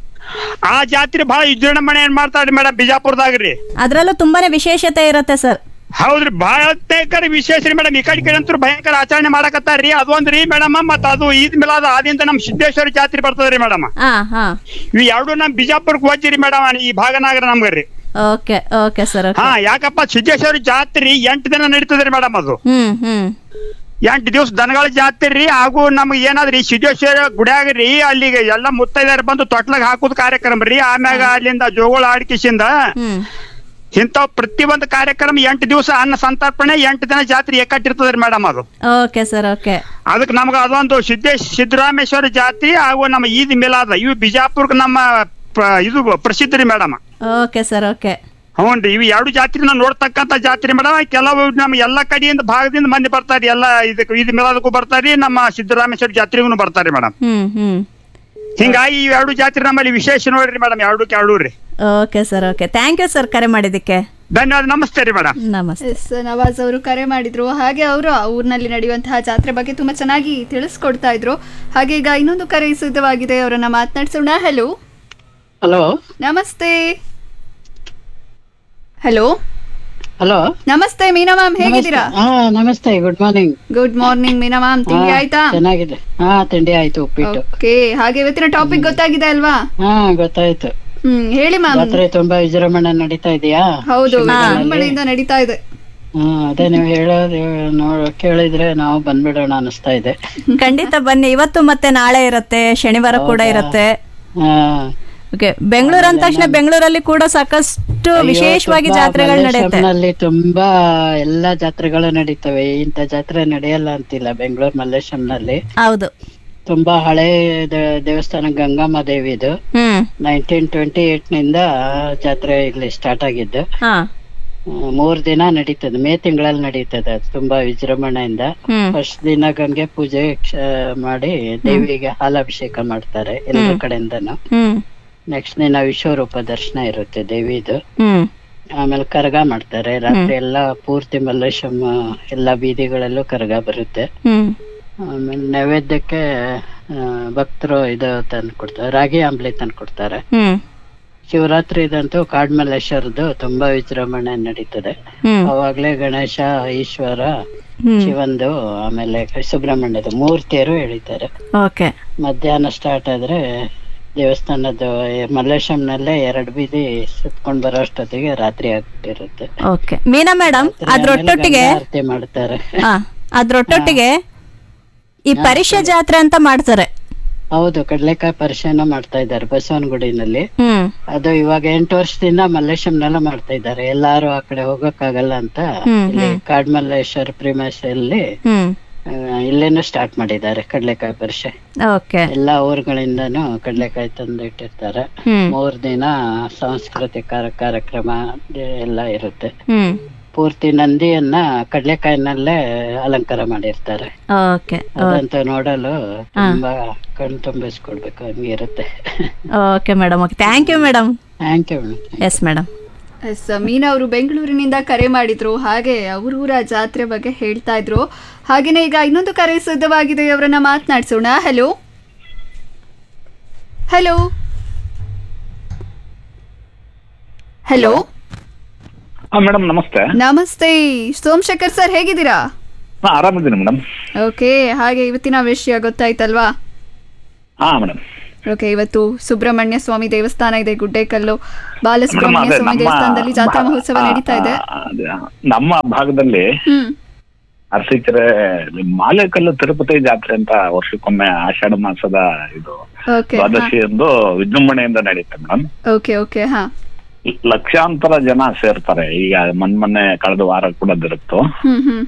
ಆ ಜಾತ್ರೆ ಬಹಳ ವಿಜೃಂಭಣೆ ಏನ್ ಮಾಡ್ತಾರ್ರಿ ಮೇಡಮ್ ಬಿಜಾಪುರದಾಗ್ರಿ ಅದ್ರಲ್ಲೂ ತುಂಬಾನೇ ವಿಶೇಷತೆ ಇರುತ್ತೆ ಸರ್ ಹೌದ್ರಿ ಭಯಂಕರ ವಿಶೇಷ ರೀ ಮೇಡಮ್ ಈ ಕಡೆ ಈ ಕಡೆ ಅಂತೂ ಭಯಂಕರ ಆಚರಣೆ ಮಾಡಕತ್ತಾರ್ರಿ ಅದೊಂದ್ರಿ ಮೇಡಮ್ ಮತ್ತ ಅದು ಈದ್ ಮಿಲಾದ್ ಆದಿಂದ ನಮ್ ಸಿದ್ದೇಶ್ವರ ಜಾತ್ರೆ ಬರ್ತದ್ರಿ ಮೇಡಮ್ ಹಾ ಹಾ ಇವ್ ಎರಡು ನಮ್ ಬಿಜಾಪುರಕ್ಕೆ ಹೋಗ್ತೀರಿ ಮೇಡಮ್ ಈ ಭಾಗನಾಗರ ನಮ್ಗರಿ ಓಕೆ ಓಕೆ ಸರ್ ಹಾ ಓಕೆ ಯಾಕಪ್ಪ ಸಿದ್ದೇಶ್ವರ ಜಾತ್ರೆ ಎಂಟು ದಿನ ನಡೀತದ್ರಿ ಮೇಡಮ್ ಅದು ಹ್ಮ್ ಹ್ಮ್ ಎಂಟು ದಿವಸ ದನಗಳ ಜಾತ್ರೆ ರೀ ಹಾಗೂ ನಮ್ಗೆ ಏನಾದ್ರಿ ಸಿದ್ದೇಶ್ವರ ಗುಡಿಯಾಗ ರೀ ಅಲ್ಲಿಗೆ ಎಲ್ಲ ಮುತ್ತೈದೆಯರು ಬಂದು ತೊಟ್ಲಾಗ ಹಾಕುದ್ ಕಾರ್ಯಕ್ರಮ ರೀ ಆಮ್ಯಾಗ ಅಲ್ಲಿಂದ ಜೋಗಳ ಆಡ್ಕಿಸಿಂದ ಹ್ಮ್ ಇಂಥವ್ ಪ್ರತಿ ಒಂದು ಕಾರ್ಯಕ್ರಮ ಎಂಟು ದಿವಸ ಅನ್ನ ಸಂತರ್ಪಣೆ ಎಂಟು ದಿನ ಜಾತ್ರೆ ಏಕಟ್ಟಿರ್ತದ್ರಿ ಮೇಡಮ್ ಅದು ಓಕೆ ಸರ್ ಓಕೆ ಅದಕ್ಕೆ ನಮ್ಗೆ ಅದೊಂದು ಸಿದ್ದೇಶ್ ಸಿದ್ದರಾಮೇಶ್ವರ ಜಾತ್ರೆ ಹಾಗೂ ನಮ್ಮ ಈದ್ ಮಿಲಾದ ಇವು ಬಿಜಾಪುರ್ಗೆ ನಮ್ಮ ಪ್ರ- ಇದು ಪ್ರಸಿದ್ಧ ರೀ ಮೇಡಮ್ ಓಕೆ ಸರ್ ಓಕೆ ಹ್ಞೂನ್ರಿ ಇವು ಎರಡು ಜಾತ್ರೆ ನಾವು ನೋಡ್ತಕ್ಕಂತ ಜಾತ್ರೆ ಮೇಡಮ್ ಕೆಲವು ನಮ್ಮ ಎಲ್ಲ ಕಡೆಯಿಂದ ಭಾಗದಿಂದ ಮಂದಿ ಬರ್ತಾರೆ ಎಲ್ಲ ಇದಕ್ಕೆ ಈದ್ ಮಿಲಾದಕ್ಕೂ ಬರ್ತಾರೆ ನಮ್ಮ ಸಿದ್ದರಾಮೇಶ್ವರ ಜಾತ್ರೆಗೂ ಬರ್ತಾರೆ ಮೇಡಮ್ ಹ್ಮ್ ಹ್ಮ್ ಹಿಂಗಾಗಿ ಈ ಎರಡು ಜಾತ್ರೆ ನಮ್ಮಲ್ಲಿ ವಿಶೇಷ ನೋಡ್ರಿ ಮೇಡಮ್ ಎರಡಕ್ಕೆ ಎರಡು ರೀ okay sir okay thank you sir ಕರೆ ಮಾಡಿದ್ದಕ್ಕೆ ಧನ್ಯವಾದ ನಮಸ್ತೆ ರೀ ಮೇಡಮ್ ನಮಸ್ತೆ ಎಸ್ ನವಾಜ್ ಅವರು ಕರೆ ಮಾಡಿದ್ರು ಹಾಗೆ ಅವರು ಆ ಊರಿನಲ್ಲಿ ನಡೆಯುವಂತಹ ಜಾತ್ರೆ ಬಗ್ಗೆ ತುಂಬಾ ಚೆನ್ನಾಗಿ ತಿಳಿಸ್ಕೊಡ್ತಾ ಇದ್ರು ಹಾಗೆ ಈಗ ಇನ್ನೊಂದು ಕರೆ ಸಿದ್ಧವಾಗಿದೆ ಅವರನ್ನ ಮಾತನಾಡ್ಸೋಣ ಹಲೋ ಹಲೋ ನಮಸ್ತೆ ಹಲೋ ಹಲೋ ನಮಸ್ತೆ ಮೀನಾ ಮ್ಯಾಮ್ ಹೇಗಿದ್ದೀರಾ ಹಾ ನಮಸ್ತೆ good morning good morning Meena ma'am ತಿಂಡಿ ಆಯ್ತಾ ಚೆನ್ನಾಗಿದೆ ಹಾ ತಿಂಡಿ ಆಯ್ತು ಉಪ್ಪಿಟ್ಟು ಓಕೆ ಹಾಗೆ ಇವತ್ತಿನ ಟಾಪಿಕ್ ಗೊತ್ತಾಗಿದೆ ಅಲ್ವಾ ಹಾ ಗೊತ್ತಾಯ್ತು ಹ್ಮ್ ಹೇಳಿ ಮ್ಯಾಮ್ ಜಾತ್ರೆ ತುಂಬಾ ವಿಜೃಂಭಣೆ ನಡೀತಾ ಇದೆಯಾ ಹೌದು ಶಿವಮೊಗ್ಗದಲ್ಲಿ? ವಿಜೃಂಭಣೆಯಿಂದ ನಡೀತಾ ಇದೆ ಹಾ ಅದೇ ನೀವು ಹೇಳೋದು ನೋಡ್ ಕೇಳಿದ್ರೆ ನಾವು ಬಂದ್ಬಿಡೋಣ ಅನಿಸ್ತಾ ಇದೆ ಖಂಡಿತ ಬನ್ನಿ ಇವತ್ತು ಮತ್ತೆ ನಾಳೆ ಇರುತ್ತೆ ಶನಿವಾರ ಕೂಡ ಇರುತ್ತೆ ಹಾ ಓಕೆ ಬೆಂಗಳೂರು ಅಂದ ತಕ್ಷಣ ಬೆಂಗಳೂರಲ್ಲಿ ಕೂಡ ಸಾಕಷ್ಟು ಅಯ್ಯೋ, ವಿಶೇಷವಾಗಿ ತುಂಬಾ ಜಾತ್ರೆಗಳು ನಡೆಯುತ್ತೆ ಮಲ್ಲೇಶ್ವರಂನಲ್ಲಿ ತುಂಬಾ ಎಲ್ಲಾ ಜಾತ್ರೆಗಳು ನಡೀತವೆ ಇಂಥ ಜಾತ್ರೆ ನಡೆಯಲ್ಲ ಅಂತಿಲ್ಲ ಬೆಂಗಳೂರು ಮಲ್ಲೇಶ್ವರಂನಲ್ಲಿ ಹೌದು ತುಂಬಾ ಹಳೆ ದ- ದೇವಸ್ಥಾನ ಗಂಗಮ್ಮ ದೇವಿದು ಹ್ಮ್ ನೈನ್ಟೀನ್ ಟ್ವೆಂಟಿ ಏಟ್ ನಿಂದ ಜಾತ್ರೆ ಇಲ್ಲಿ ಸ್ಟಾರ್ಟ್ ಆಗಿದ್ದು ಹಾ ಆ, ಮೂರ್ ದಿನ ನಡೀತದೆ ಮೇ ತಿಂಗಳಲ್ಲಿ ನಡೀತದೆ ಅದು ತುಂಬಾ ವಿಜೃಂಭಣೆಯಿಂದ ಹ್ಮ್. ಫಸ್ಟ್ ದಿನ ಗಂಗೆ ಪೂಜೆ ಕ್ಷ- ಮಾಡಿ ದೇವಿಗೆ ಹಾಲಾಭಿಷೇಕ ಮಾಡ್ತಾರೆ ಎಲ್ಲರ ಹ್ಮ್. ಕಡೆಯಿಂದನು ಹ್ಮ್ ನೆಕ್ಸ್ಟ್ ದಿನ ವಿಶ್ವರೂಪ ದರ್ಶನ ಇರುತ್ತೆ ದೇವಿದು ಹ್ಮ್ ಆಮೇಲೆ ಕರಗ ಮಾಡ್ತಾರೆ ರಾತ್ರಿ ಎಲ್ಲ ಪೂರ್ತಿ ಮಲ್ಲೇಶಮ್ಮ ಎಲ್ಲಾ ಬೀದಿಗಳಲ್ಲೂ ಕರಗ ಬರುತ್ತೆ ಹ್ಮ್ ಆಮೇಲೆ ನೈವೇದ್ಯಕ್ಕೆ ಆ, ಭಕ್ತರು ಇದು ತಂದು ಕೊಡ್ತಾರೆ ರಾಗಿ ಆಂಬ್ಲಿ ತಂದು ಕೊಡ್ತಾರೆ ಹ್ಮ್ ಶಿವರಾತ್ರಿ ಇದಂತೂ ಕಾಡ್ಮಲ್ಲೇಶ್ವರದ್ದು ತುಂಬಾ ವಿಜೃಂಭಣೆ ನಡೀತದೆ ಹ್ಮ್. ಅವಾಗ್ಲೇ ಗಣೇಶ ಈಶ್ವರ ಹ್ಮ್. ಶಿವಂದು ಆಮೇಲೆ ಸುಬ್ರಹ್ಮಣ್ಯದ ಮೂರ್ತಿಯರು ಎಳಿತಾರೆ ಓಕೆ ಮಧ್ಯಾಹ್ನ ಸ್ಟಾರ್ಟ್ ಆದ್ರೆ ದೇವಸ್ಥಾನದ ಮಲ್ಲೇಶಂನಲ್ಲೇ ಎರಡು ಬೀದಿ ಸುತ್ಕೊಂಡ್ ಬರೋ ಅಷ್ಟೊತ್ತಿಗೆ ರಾತ್ರಿ ಆಗ್ಬಿಟ್ಟಿರುತ್ತೆ ಓಕೆ ಮೀನಾ ಮೇಡಮ್ ಅದ್ರೊಟ್ಟೊಟ್ಟಿಗೆ ಗಂಗಾ ಆರತಿ ಮಾಡ್ತಾರೆ ಹಾ ಅದ್ರೊಟ್ಟೊಟ್ಟಿಗೆ ಈ ಪರಿಷೆ ಜಾತ್ರೆ ಅಂತ ಮಾಡ್ತಾರೆ ಹೌದು ಕಡ್ಲೆಕಾಯಿ ಪರಿಚಯನ ಮಾಡ್ತಾ ಇದ್ದಾರೆ ಬಸವನಗುಡಿನಲ್ಲಿ ಹ್ಮ್ ಅದು ಇವಾಗ ಎಂಟು ವರ್ಷದಿಂದ ಮಲ್ಲೇಶಂನೆಲ್ಲ ಮಾಡ್ತಾ ಇದ್ದಾರೆ ಎಲ್ಲಾರು ಆ ಕಡೆ ಹೋಗಕ್ಕಾಗಲ್ಲ ಅಂತ ಹ್ಮ್, ಇಲ್ಲಿ ಹ್ಮ್. ಕಾಡ್ಮಲ್ಲೇಶ್ವರ ಪ್ರಿಮಸ್ ಅಲ್ಲಿ ಹ್ಮ್ ಆ, ಇಲ್ಲೇನು ಸ್ಟಾರ್ಟ್ ಮಾಡಿದ್ದಾರೆ ಕಡ್ಲೆಕಾಯಿ ಪರಿಷೆ ಓಕೆ ಎಲ್ಲಾ ಊರುಗಳಿಂದನೂ ಕಡ್ಲೆಕಾಯಿ ತಂದು ಇಟ್ಟಿರ್ತಾರೆ ಹ್ಮ್. ಮೂರ್ ದಿನ ಸಾಂಸ್ಕೃತಿಕ ಕಾರ್ಯಕ್ರಮ ಎಲ್ಲ ಇರುತ್ತೆ ಹ್ಮ್ ಪೂರ್ತಿ ನಂದಿಯನ್ನ ಕಡ್ಲೆಕಾಯಿನಲ್ಲೇ ಅಲಂಕಾರ ಮಾಡಿರ್ತಾರೆ ಓಕೆ ಅದಂತೂ ನೋಡಲು ತುಂಬಾ ಕಣ್ ತುಂಬಿಸ್ಕೊಡ್ಬೇಕು ಹಂಗಿರುತ್ತೆ okay madam okay thank you madam thank you yes madam yes Meena ಅವರು ಬೆಂಗಳೂರಿನಿಂದ ಕರೆ ಮಾಡಿದ್ರು ಹಾಗೆ ಅವ್ರೂರ ಜಾತ್ರೆ ಬಗ್ಗೆ ಹೇಳ್ತಾ ಇದ್ರು ಹಾಗೇನೆ ಈಗ ಇನ್ನೊಂದು ಕರೆ ಸಿದ್ಧವಾಗಿದೆ ಅವರನ್ನ ಮಾತನಾಡಿಸೋಣ ಹಲೋ ಹಲೋ ಹಲೋ ಮೇಡಮ್ ನಮಸ್ತೆ ನಮಸ್ತೆ ಸೋಮಶೇಖರ್ ಸರ್ ಹೇಗಿದ್ದೀರಾ ಹಾ ಆರಾಮಿದ್ದೀನಿ ಮೇಡಮ್ ಓಕೆ ಹಾಗೆ ಇವತ್ತಿನ ವಿಷಯ ಗೊತ್ತಾಯ್ತಲ್ವಾ ಹಾ ಮೇಡಮ್ ಓಕೆ ಇವತ್ತು ಸುಬ್ರಹ್ಮಣ್ಯ ಸ್ವಾಮಿ ದೇವಸ್ಥಾನ ಇದೆ ಗುಡ್ಡೇಕಲ್ಲು ಬಾಲಸುಬ್ರಹ್ಮಣ್ಯ ಅದೇ ಸ್ವಾಮಿ ನಮ್ಮ ದೇವಸ್ಥಾನದಲ್ಲಿ ಜಾತ್ರಾ ಭಾ- ಮಹೋತ್ಸವ ನಡೀತಾ ಇದೆ ಆ, ಅದೇ, ನಮ್ಮ ಭಾಗದಲ್ಲಿ ಹ್ಮ್ ಅರಸೀಕೆರೆ ಮಾಲೇಕಲ್ಲು ತಿರುಪತಿ ಜಾತ್ರೆ ಅಂತ ವರ್ಷಕ್ಕೊಮ್ಮೆ ಆಷಾಢ ಮಾಸದ ಇದು ಓಕೆ ದ್ವಾದಶಿಯಂದು ವಿಜೃಂಭಣೆಯಿಂದ ನಡೆಯುತ್ತೆ ಮೇಡಮ್ ಓಕೆ ಓಕೆ ಹಾ ಲಕ್ಷಾಂತರ ಜನ ಸೇರ್ತಾರೆ ಈಗ ಮೊನ್ನೆ ಮೊನ್ನೆ ಕಳೆದ ವಾರ ಕೂಡ ದಿರುತ್ತು ಹ್ಮ್ ಹ್ಮ್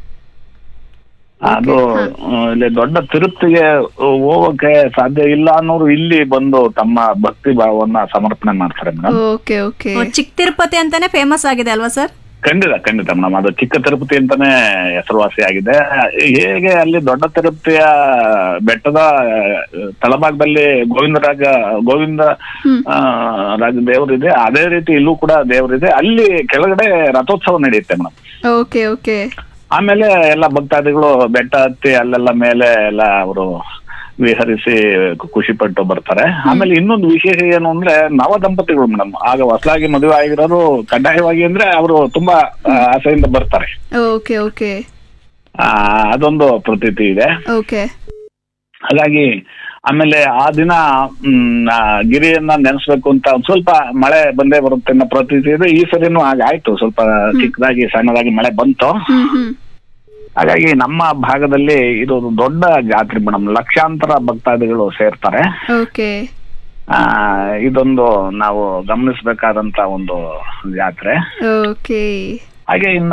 ಅದು ಆ, ಇಲ್ಲಿ ದೊಡ್ಡ ತಿರುಪ್ತಿಗೆ ಹೋಗೋಕೆ ಸಾಧ್ಯ ಇಲ್ಲ ಅನ್ನೋರು ಇಲ್ಲಿ ಬಂದು ತಮ್ಮ ಭಕ್ತಿ ಭಾವವನ್ನ ಸಮರ್ಪಣೆ ಮಾಡ್ತಾರೆ ಮೇಡಮ್ ಓಕೆ ಓಕೆ ಓ, ಚಿಕ್ಕ ತಿರುಪತಿ ಅಂತಾನೆ ಫೇಮಸ್ ಆಗಿದೆ ಅಲ್ವಾ ಸರ್ ಖಂಡಿತ ಖಂಡಿತ ಮೇಡಮ್ ಅದು ಚಿಕ್ಕ ತಿರುಪತಿ ಅಂತಾನೆ ಹೆಸರುವಾಸಿ ಆಗಿದೆ ಹೇಗೆ ಅಲ್ಲಿ ದೊಡ್ಡ ತಿರುಪತಿಯ ಬೆಟ್ಟದ ಆ, ತಳಭಾಗದಲ್ಲಿ ಗೋವಿಂದರಾಜ ಗೋವಿಂದ ಆ, ರಾಜ ದೇವರಿದೆ ಅದೇ ರೀತಿ ಇಲ್ಲೂ ಕೂಡ ದೇವರಿದೆ ಅಲ್ಲಿ ಕೆಳಗಡೆ ರಥೋತ್ಸವ ನಡೆಯುತ್ತೆ ಮೇಡಮ್ ಓಕೆ ಓಕೆ ಆಮೇಲೆ ಎಲ್ಲ ಭಕ್ತಾದಿಗಳು ಬೆಟ್ಟ ಹತ್ತಿ ಅಲ್ಲೆಲ್ಲ ಮೇಲೆ ಎಲ್ಲ ಅವರು ವಿಹರಿಸಿ ಖುಷಿ ಪಟ್ಟು ಬರ್ತಾರೆ ಆಮೇಲೆ ಇನ್ನೊಂದು ವಿಶೇಷ ಏನು ಅಂದ್ರೆ ನವ ದಂಪತಿಗಳು ಮೇಡಮ್ ಆಗ ಹೊಸಲಾಗಿ ಮದುವೆ ಆಗಿರೋರು ಕಡ್ಡಾಯವಾಗಿ ಅಂದ್ರೆ ಅವರು ತುಂಬಾ ಆ, ಆಸೆಯಿಂದ ಬರ್ತಾರೆ ಓಕೆ ಓಕೆ ಆ, ಅದೊಂದು ಪ್ರತೀತಿ ಇದೆ ಓಕೆ ಹಾಗಾಗಿ ಆಮೇಲೆ ಆ ದಿನ ಮ್, ಆ, ಗಿರಿಯನ್ನ ನೆನೆಸ್ಬೇಕು ಅಂತ ಒಂದ್ ಸ್ವಲ್ಪ ಮಳೆ ಬಂದೇ ಬರುತ್ತೆ ಅನ್ನೋ ಪ್ರತೀತಿ ಇದೆ ಈ ಸರಿನೂ ಹಾಗಾಯ್ತು ಸ್ವಲ್ಪ ಚಿಕ್ಕದಾಗಿ ಸಣ್ಣದಾಗಿ ಮಳೆ ಬಂತು ಹ್ಮ್ ಹ್ಮ್ ಹಾಗಾಗಿ ನಮ್ಮ ಭಾಗದಲ್ಲಿ ಇದು ಒಂದು ದೊಡ್ಡ ಜಾತ್ರೆ ಮೇಡಮ್ ಲಕ್ಷಾಂತರ ಭಕ್ತಾದಿಗಳು ಸೇರ್ತಾರೆ ಓಕೆ ಆ ಇದೊಂದು ನಾವು ಗಮನಿಸಬೇಕಾದಂತ ಒಂದು ಜಾತ್ರೆ ಓಕೆ ಹಾಗೆ ಇನ್ನ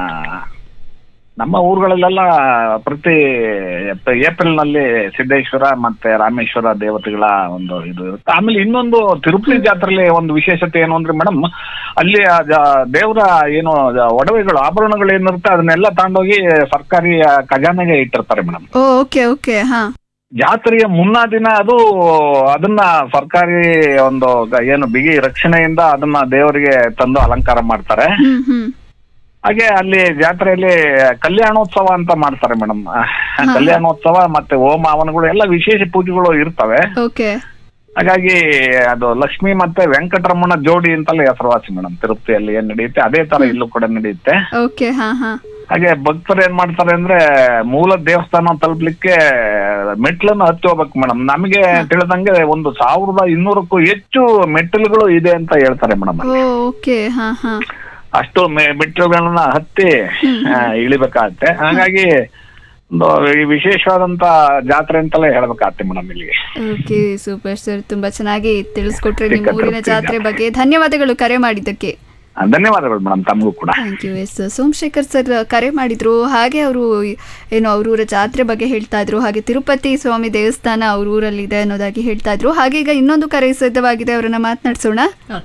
ನಮ್ಮ ಊರುಗಳಲ್ಲೆಲ್ಲ ಪ್ರತಿ ಏಪ್ರಿಲ್ ನಲ್ಲಿ ಸಿದ್ದೇಶ್ವರ ಮತ್ತೆ ರಾಮೇಶ್ವರ ದೇವತೆಗಳ ಒಂದು ಇದು ಇರುತ್ತೆ ಆಮೇಲೆ ಇನ್ನೊಂದು ತಿರುಪತಿ ಜಾತ್ರೆಯಲ್ಲಿ ಒಂದು ವಿಶೇಷತೆ ಏನು ಅಂದ್ರೆ ಮೇಡಮ್ ಅಲ್ಲಿ ಆ ಜ- ದೇವರ ಏನು ಜ- ಒಡವೆಗಳು ಆಭರಣಗಳು ಏನಿರುತ್ತೆ ಅದನ್ನೆಲ್ಲ ತಗೊಂಡೋಗಿ ಸರ್ಕಾರಿ ಆ, ಖಜಾನೆಗೆ ಇಟ್ಟಿರ್ತಾರೆ ಮೇಡಮ್ ಓಕೆ ಓಕೆ ಹಾ ಜಾತ್ರೆಯ ಮುನ್ನಾ ದಿನ ಅದು ಅದನ್ನ ಸರ್ಕಾರಿ ಒಂದು ಗ- ಏನು ಬಿಗಿ ರಕ್ಷಣೆಯಿಂದ ಅದನ್ನ ದೇವರಿಗೆ ತಂದು ಅಲಂಕಾರ ಮಾಡ್ತಾರೆ ಹ್ಮ್ ಹ್ಮ್ ಹಾಗೆ ಅಲ್ಲಿ ಜಾತ್ರೆಯಲ್ಲಿ ಕಲ್ಯಾಣೋತ್ಸವ ಅಂತ ಮಾಡ್ತಾರೆ ಮೇಡಮ್ ಕಲ್ಯಾಣೋತ್ಸವ ಮತ್ತೆ ಹೋಮ ಹವನಗಳು ಎಲ್ಲ ವಿಶೇಷ ಪೂಜೆಗಳು ಇರ್ತವೆ ಓಕೆ ಹಾಗಾಗಿ ಅದು ಲಕ್ಷ್ಮಿ ಮತ್ತೆ ವೆಂಕಟರಮಣ ಜೋಡಿ ಅಂತಲೇ ಹೆಸರುವಾಸಿ ಮೇಡಮ್ ತಿರುಪತಿಯಲ್ಲಿ ಏನ್ ನಡೆಯುತ್ತೆ ಅದೇ ತರ ಇಲ್ಲೂ ಕೂಡ ನಡೆಯುತ್ತೆ ಓಕೆ ಹಾ ಹಾ ಹಾಗೆ ಭಕ್ತರು ಏನ್ ಮಾಡ್ತಾರೆ ಅಂದ್ರೆ ಮೂಲ ದೇವಸ್ಥಾನ ತಲುಪ್ಲಿಕ್ಕೆ ಮೆಟ್ಲನ್ನು ಹತ್ತಿ ಹೋಗ್ಬೇಕು ಮೇಡಮ್ ನಮಗೆ ತಿಳಿದಂಗೆ ಒಂದು ಸಾವಿರದ ಇನ್ನೂರಕ್ಕೂ ಹೆಚ್ಚು ಮೆಟ್ಟಿಲುಗಳು ಇದೆ ಅಂತ ಹೇಳ್ತಾರೆ ಮೇಡಮ್ ಓಕೆ ಹಾ ಹಾ ಅಷ್ಟು ಮೆ- ಮೆಟ್ಟಿಲುಗಳನ್ನ ಹತ್ತಿ ಆ, ಇಳಿಬೇಕಾಗತ್ತೆ ಹಾಗಾಗಿ ಒಂದು ಈ ವಿಶೇಷವಾದಂತ ಜಾತ್ರೆ ಅಂತಲೇ ಹೇಳ್ಬೇಕಾಗತ್ತೆ ಮೇಡಮ್ ಇಲ್ಲಿಗೆ ಓಕೆ ಸೂಪರ್ ಸರ್ ತುಂಬಾ ಚೆನ್ನಾಗಿ ತಿಳಿಸ್ಕೊಟ್ರಿ ನಿಮ್ಮ ಚಿಕ್ಕ ಊರಿನ ತೃಪ್ತಿ ಜಾತ್ರೆ ಬಗ್ಗೆ ಧನ್ಯವಾದಗಳು ಕರೆ ಮಾಡಿದ್ದಕ್ಕೆ ಆ, ಧನ್ಯವಾದಗಳು ಮೇಡಮ್ ತಮಗೂ ಕೂಡ thank you yes Somashekar sir ಕರೆ ಮಾಡಿದ್ರು ಹಾಗೆ ಅವರು ಏನು ಅವ್ರೂರ ಜಾತ್ರೆ ಬಗ್ಗೆ ಹೇಳ್ತಾ ಇದ್ರು ಹಾಗೆ ತಿರುಪತಿ ಸ್ವಾಮಿ ದೇವಸ್ಥಾನ ಅವ್ರ ಊರಲ್ಲಿದೆ ಅನ್ನೋದಾಗಿ ಹೇಳ್ತಾ ಇದ್ರು ಹಾಗೆ ಈಗ ಇನ್ನೊಂದು ಕರೆ ಸಿದ್ಧವಾಗಿದೆ ಅವರನ್ನ ಮಾತನಾಡಿಸೋಣ